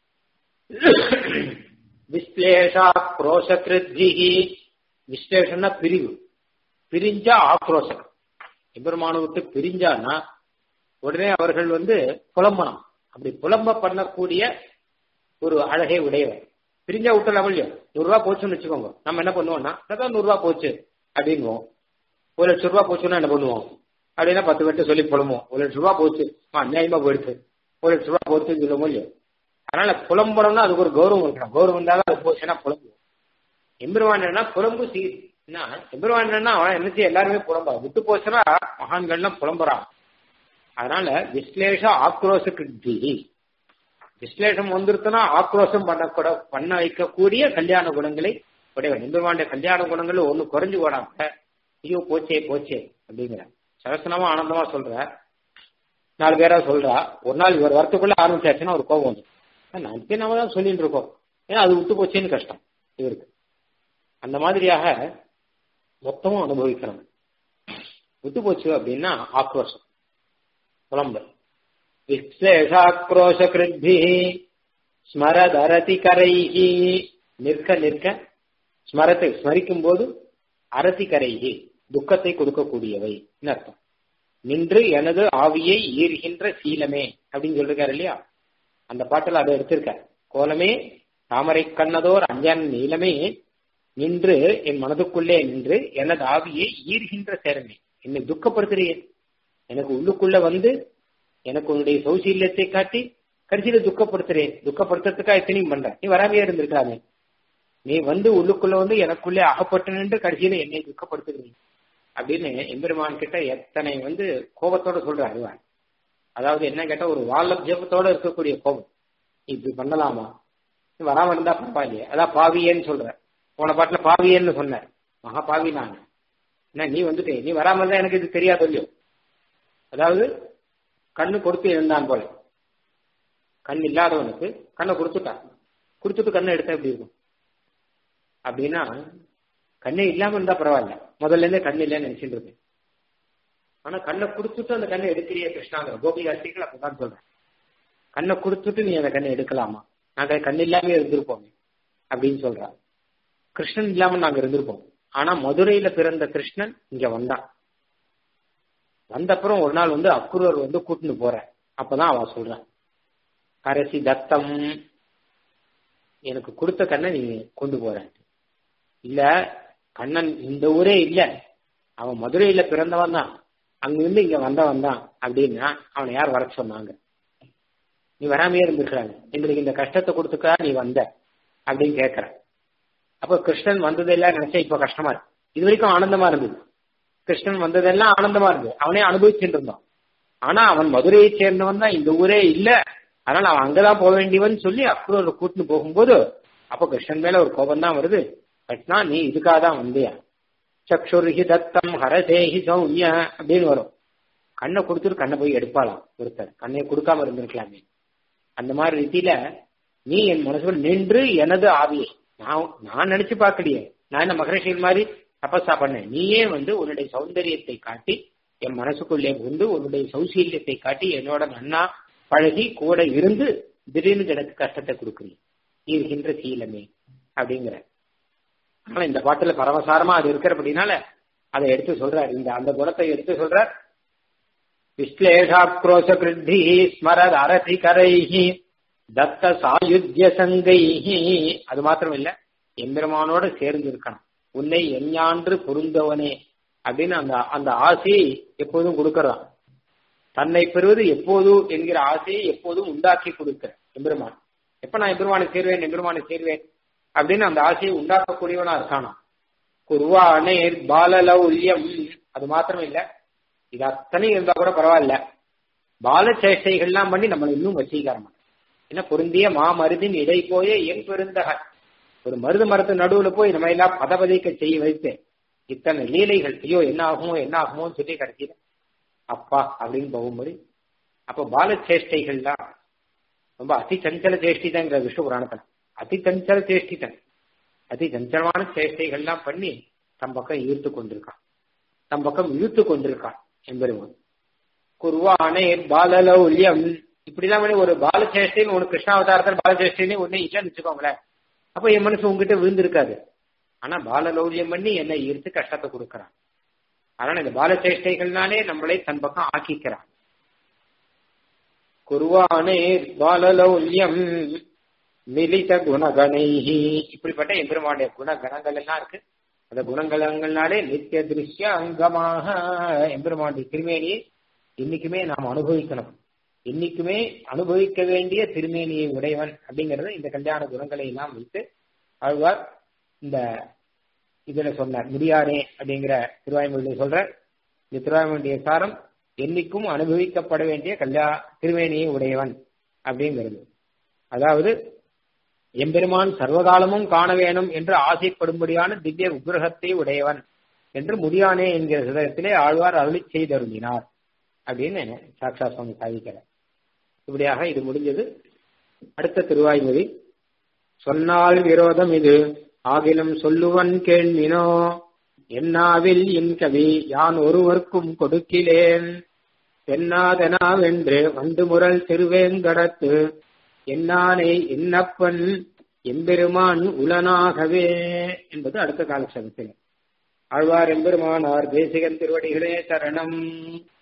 [SPEAKER 1] விஸ்லேஷாக்ரோஷகிருத்விகி விஸ்லேஷன்னா பிரிவு பிரிஞ்சா ஆக்ரோஷம் எம்பெருமான விட்டு பிரிஞ்சானா உடனே அவர்கள் வந்து புலம்பனம் அப்படி புலம்ப பண்ணக்கூடிய ஒரு அழகை உடையவர் பிரிஞ்சா விட்டலாம் இல்லையோ நூறு ரூபா போச்சுன்னு வச்சுக்கோங்க நம்ம என்ன பண்ணுவோம்னா அதான் நூறு ரூபா போச்சு அப்படிங்குவோம் ஒரு லட்சம் ரூபா போச்சுன்னா என்ன பண்ணுவோம் அப்படின்னா பத்து பேர்ட்டு சொல்லி புலம்புவோம் ஒரு லட்சம் ரூபா போச்சு அநியாயமா போயிடுச்சு ஒரு லட்சம் ரூபா போச்சுன்னு சொல்லுவோம் இல்லையோ அதனால புலம்புறோம்னா அதுக்கு ஒரு கௌரவம் இருக்கணும் கௌரவம் இருந்தாலும் அது போச்சுன்னா புலம்புவோம் எம்பெருமான் என்ன புலம்பு சீர் என்ன எம்பெருமான் என்னன்னா அவன் என்ன செய்ய எல்லாருமே புலம்பா விட்டு போச்சுன்னா மகான்கள்லாம் புலம்புறான் அதனால விஸ்லேஷ ஆக்ரோஷ கிருத்தி விஸ்லேஷம் வந்துருச்சுன்னா ஆக்ரோஷம் பண்ணக்கூட பண்ண வைக்கக்கூடிய கல்யாண குணங்களை உடையவன் எம்பெருமானுடைய கல்யாண குணங்கள் ஒண்ணு குறைஞ்சு போடாம ஐயோ போச்சே போச்சே அப்படிங்கிற சரசனமா ஆனந்தமா சொல்ற நாலு பேரா சொல்றா ஒரு நாள் இவர் வரத்துக்குள்ள ஆரம்பிச்சாச்சுன்னா ஒரு கோபம் வந்து நான் இப்ப நம்ம தான் சொல்லிட்டு இருக்கோம் ஏன்னா அது விட்டு போச்சேன்னு கஷ்டம் இவருக்கு அந்த மாதிரியாக மொத்தமும் அனுபவிக்கணும் விட்டு போச்சு அப்படின்னா ஆக்ரோஷம் புலம்பல் விசேஷாக்ரோஷ கிருத்தி ஸ்மரதரதி கரைகி நிற்க நிற்க ஸ்மரத்தை ஸ்மரிக்கும் போது அரதி கரைகி துக்கத்தை கொடுக்கக்கூடியவை அர்த்தம் நின்று எனது ஆவியை ஈர்கின்ற சீலமே அப்படின்னு சொல்லிருக்காரு இல்லையா அந்த பாட்டில் அதை எடுத்திருக்க கோலமே தாமரை கண்ணதோர் அஞ்சன் நீளமே நின்று என் மனதுக்குள்ளே நின்று எனது ஆவியை ஈர்கின்ற சேரமே என்னை துக்கப்படுத்துறியே எனக்கு உள்ளுக்குள்ள வந்து எனக்கு உன்னுடைய சௌசீல்யத்தை காட்டி கடைசியில துக்கப்படுத்துறேன் துக்கப்படுத்துறதுக்காக எத்தனையும் பண்ற நீ வராமையே இருந்திருக்காமே நீ வந்து உள்ளுக்குள்ள வந்து எனக்குள்ளே அகப்பட்டு நின்று கடைசியில என்னை துக்கப்படுத்துகிறீங்க அப்படின்னு எம்பெருமான் கிட்ட எத்தனை வந்து கோபத்தோட சொல்ற அறிவான் அதாவது என்ன கேட்டா ஒரு வால்லபியத்தோட இருக்கக்கூடிய கோபம் இப்படி பண்ணலாமா நீ வராம இருந்தா பரவாயில்லையே அதான் பாவியேன்னு சொல்ற போன பாட்டுல பாவியேன்னு சொன்ன மகா பாவி நான் என்ன நீ வந்துட்டே நீ வராம இருந்தா எனக்கு இது தெரியாது இல்லையோ அதாவது கண்ணு கொடுத்து இருந்தான் போல கண் இல்லாதவனுக்கு கண்ணை கொடுத்துட்டான் கொடுத்துட்டு கண்ணை எடுத்தா எப்படி இருக்கும் அப்படின்னா கண்ணே இல்லாம இருந்தா பரவாயில்ல முதல்ல இருந்தே கண்ணு இல்லைன்னு நினைச்சிட்டு இருக்கேன் ஆனா கண்ணை கொடுத்துட்டு அந்த கண்ணை எடுக்கிறிய கிருஷ்ணாங்கிற கோபிகாசிகள் அப்பதான் சொல்றேன் கண்ணை கொடுத்துட்டு நீ அந்த கண்ணை எடுக்கலாமா நாங்க கண் இல்லாம இருந்திருப்போமே அப்படின்னு சொல்றா கிருஷ்ணன் இல்லாம நாங்க இருந்திருப்போம் ஆனா மதுரையில பிறந்த கிருஷ்ணன் இங்க வந்தான் வந்த அப்புறம் ஒரு நாள் வந்து அக்குரர் வந்து கூட்டிட்டு போற அப்பதான் அவன் சொல்றான் கரசி தத்தம் எனக்கு கொடுத்த கண்ணை நீங்க கொண்டு போற இல்ல கண்ணன் இந்த ஊரே இல்ல அவன் மதுரையில பிறந்தவன் தான் அங்கிருந்து இங்க வந்தவன் தான் அப்படின்னா அவனை யார் வர சொன்னாங்க நீ வராமையே இருந்திருக்கிறாங்க எங்களுக்கு இந்த கஷ்டத்தை கொடுத்துக்கா நீ வந்த அப்படின்னு கேட்கற அப்ப கிருஷ்ணன் வந்ததெல்லாம் நினைச்சா இப்ப கஷ்டமா இருக்கு இது வரைக்கும் ஆனந்தமா இருந்தது கிருஷ்ணன் வந்ததெல்லாம் ஆனந்தமா இருந்தது அவனே அனுபவிச்சுட்டு இருந்தான் ஆனா அவன் மதுரையை சேர்ந்தவன் தான் இந்த ஊரே இல்ல அதனால அவன் அங்கதான் போக வேண்டியவன் சொல்லி அக்ரூரை கூட்டின்னு போகும்போது அப்ப கிருஷ்ணன் மேல ஒரு கோபம் தான் வருது கட்னா நீ இதுக்காக தான் வந்தியா சக்ஷுர்ஹி தத்தம் ஹரசேஹி சௌமிய அப்படின்னு வரும் கண்ணை கொடுத்துட்டு கண்ணை போய் எடுப்பாளாம் ஒருத்தர் கண்ணை கொடுக்காம இருந்திருக்கலாமே அந்த மாதிரி ரீதியில நீ என் மனசுல நின்று எனது ஆவியை நான் நான் நினைச்சு பார்க்கலையே நான் என்ன மகரிஷிகள் மாதிரி தபஸா பண்ணேன் நீயே வந்து உன்னுடைய சௌந்தரியத்தை காட்டி என் மனசுக்குள்ளே வந்து உன்னுடைய சௌசீல்யத்தை காட்டி என்னோட நன்னா பழகி கூட இருந்து திடீர்னு எனக்கு கஷ்டத்தை கொடுக்குறீங்க இருக்கின்ற சீலமே அப்படிங்கிற ஆனா இந்த பாட்டுல பரவசாரமா அது இருக்கிறபடினால அதை எடுத்து சொல்றார் இந்த அந்த குணத்தை எடுத்து சொல்றார் விஸ்லேஷாக்ரோஷ கிருத்தி ஸ்மரத் அரதி கரைஹி தத்த சாயுத்திய சங்கைஹி அது மாத்திரம் இல்ல எம்பெருமானோட சேர்ந்து இருக்கணும் உன்னை எஞ்ஞான்று பொருந்தவனே அப்படின்னு அந்த அந்த ஆசையை எப்போதும் கொடுக்கறான் தன்னை பெறுவது எப்போது என்கிற ஆசையை எப்போதும் உண்டாக்கி கொடுக்க எம்பெருமான் எப்ப நான் எம்பெருமானை சேர்வேன் எம்பெருமானை சேர்வேன் அப்படின்னு அந்த ஆசையை உண்டாக்கக்கூடியவனா இருக்கானா குருவானே பாலலௌல்யம் அது மாத்திரம் இல்ல இது அத்தனை இருந்தா கூட பரவாயில்ல பால சேஷ்டைகள்லாம் பண்ணி நம்மளை இன்னும் வசீகரமா என்ன பொருந்திய மாமருதின் இடை போய என் பெருந்தகன் ஒரு மருது மரத்து நடுவுல போய் நம்ம எல்லாம் பதபதிக்க செய்ய வைத்து இத்தனை லீலைகள் ஐயோ என்ன ஆகுமோ என்ன ஆகுமோன்னு சொல்லி கிடைச்சிட அப்பா அப்படின்னு போகும்போது அப்ப பால சேஷ்டைகள்லாம் ரொம்ப அதி சஞ்சல சேஷ்டிதங்கிற விஷ்ணு புராணத்துல அதி சஞ்சல சேஷ்டிதன் அதி சஞ்சலமான சேஷ்டைகள்லாம் பண்ணி தம் பக்கம் ஈர்த்து கொண்டிருக்கான் தம் பக்கம் இழுத்து கொண்டிருக்கான் என்பருவன் குருவானே பாலலௌல்யம் இப்படிலாம் பண்ணி ஒரு பாலச்சேஷ்டின்னு உனக்கு கிருஷ்ணாவதாரத்தில் பாலச்சேஷ்டின்னு ஒண்ணு இல்லைன்னு வச்சுக்கோங்களேன் அப்ப என் மனசு உங்ககிட்ட விழுந்திருக்காது ஆனா பாலலௌல்யம் பண்ணி என்னை ஈர்த்து கஷ்டத்தை கொடுக்கறான் அதனால இந்த பாலச்சேஷ்டைகள்னாலே நம்மளை தன் பக்கம் ஆக்கிக்கிறான் குருவானே பாலலௌல்யம் மிலித குணகணைஹி இப்படிப்பட்ட எம்பெருமானுடைய குணகணங்கள் எல்லாம் இருக்கு அந்த குணங்கள்னாலே நித்திய திருஷ்ய அங்கமாக எம்பெருமானுடைய திருமேனியை இன்னைக்குமே நாம் அனுபவிக்கணும் இன்னைக்குமே அனுபவிக்க வேண்டிய திருமேனியை உடையவன் அப்படிங்கறது இந்த கல்யாண குணங்களை எல்லாம் வைத்து ஆழ்வார் இந்த இதுல சொன்னார் முடியாரே அப்படிங்கிற திருவாய்மொழியை சொல்ற இந்த திருவாய்மொழிய சாரம் என்னைக்கும் அனுபவிக்கப்பட வேண்டிய கல்யா திருமேனியை உடையவன் அப்படிங்கிறது அதாவது எம்பெருமான் சர்வகாலமும் காண வேணும் என்று ஆசைப்படும்படியான திவ்ய உக்ரகத்தை உடையவன் என்று முடியானே என்கிற சிதகத்திலே ஆழ்வார் அருளி செய்தருளினார் அப்படின்னு சாக்ஷா சுவாமி சாதிக்கிறார் இப்படியாக இது முடிஞ்சது அடுத்த திருவாய்மொழி சொன்னால் விரோதம் இது ஆகிலும் சொல்லுவன் கேள்வினோ என்னாவில் என் கவி யான் ஒருவர்க்கும் கொடுக்கிலேன் தென்னாதெனாவென்று வந்து முரல் திருவேங்கடத்து என்னானை என்னப்பன் எம்பெருமான் உலனாகவே என்பது அடுத்த காலட்சணத்தில் ஆழ்வார் எம்பெருமானார் தேசிகன் திருவடிகளே சரணம்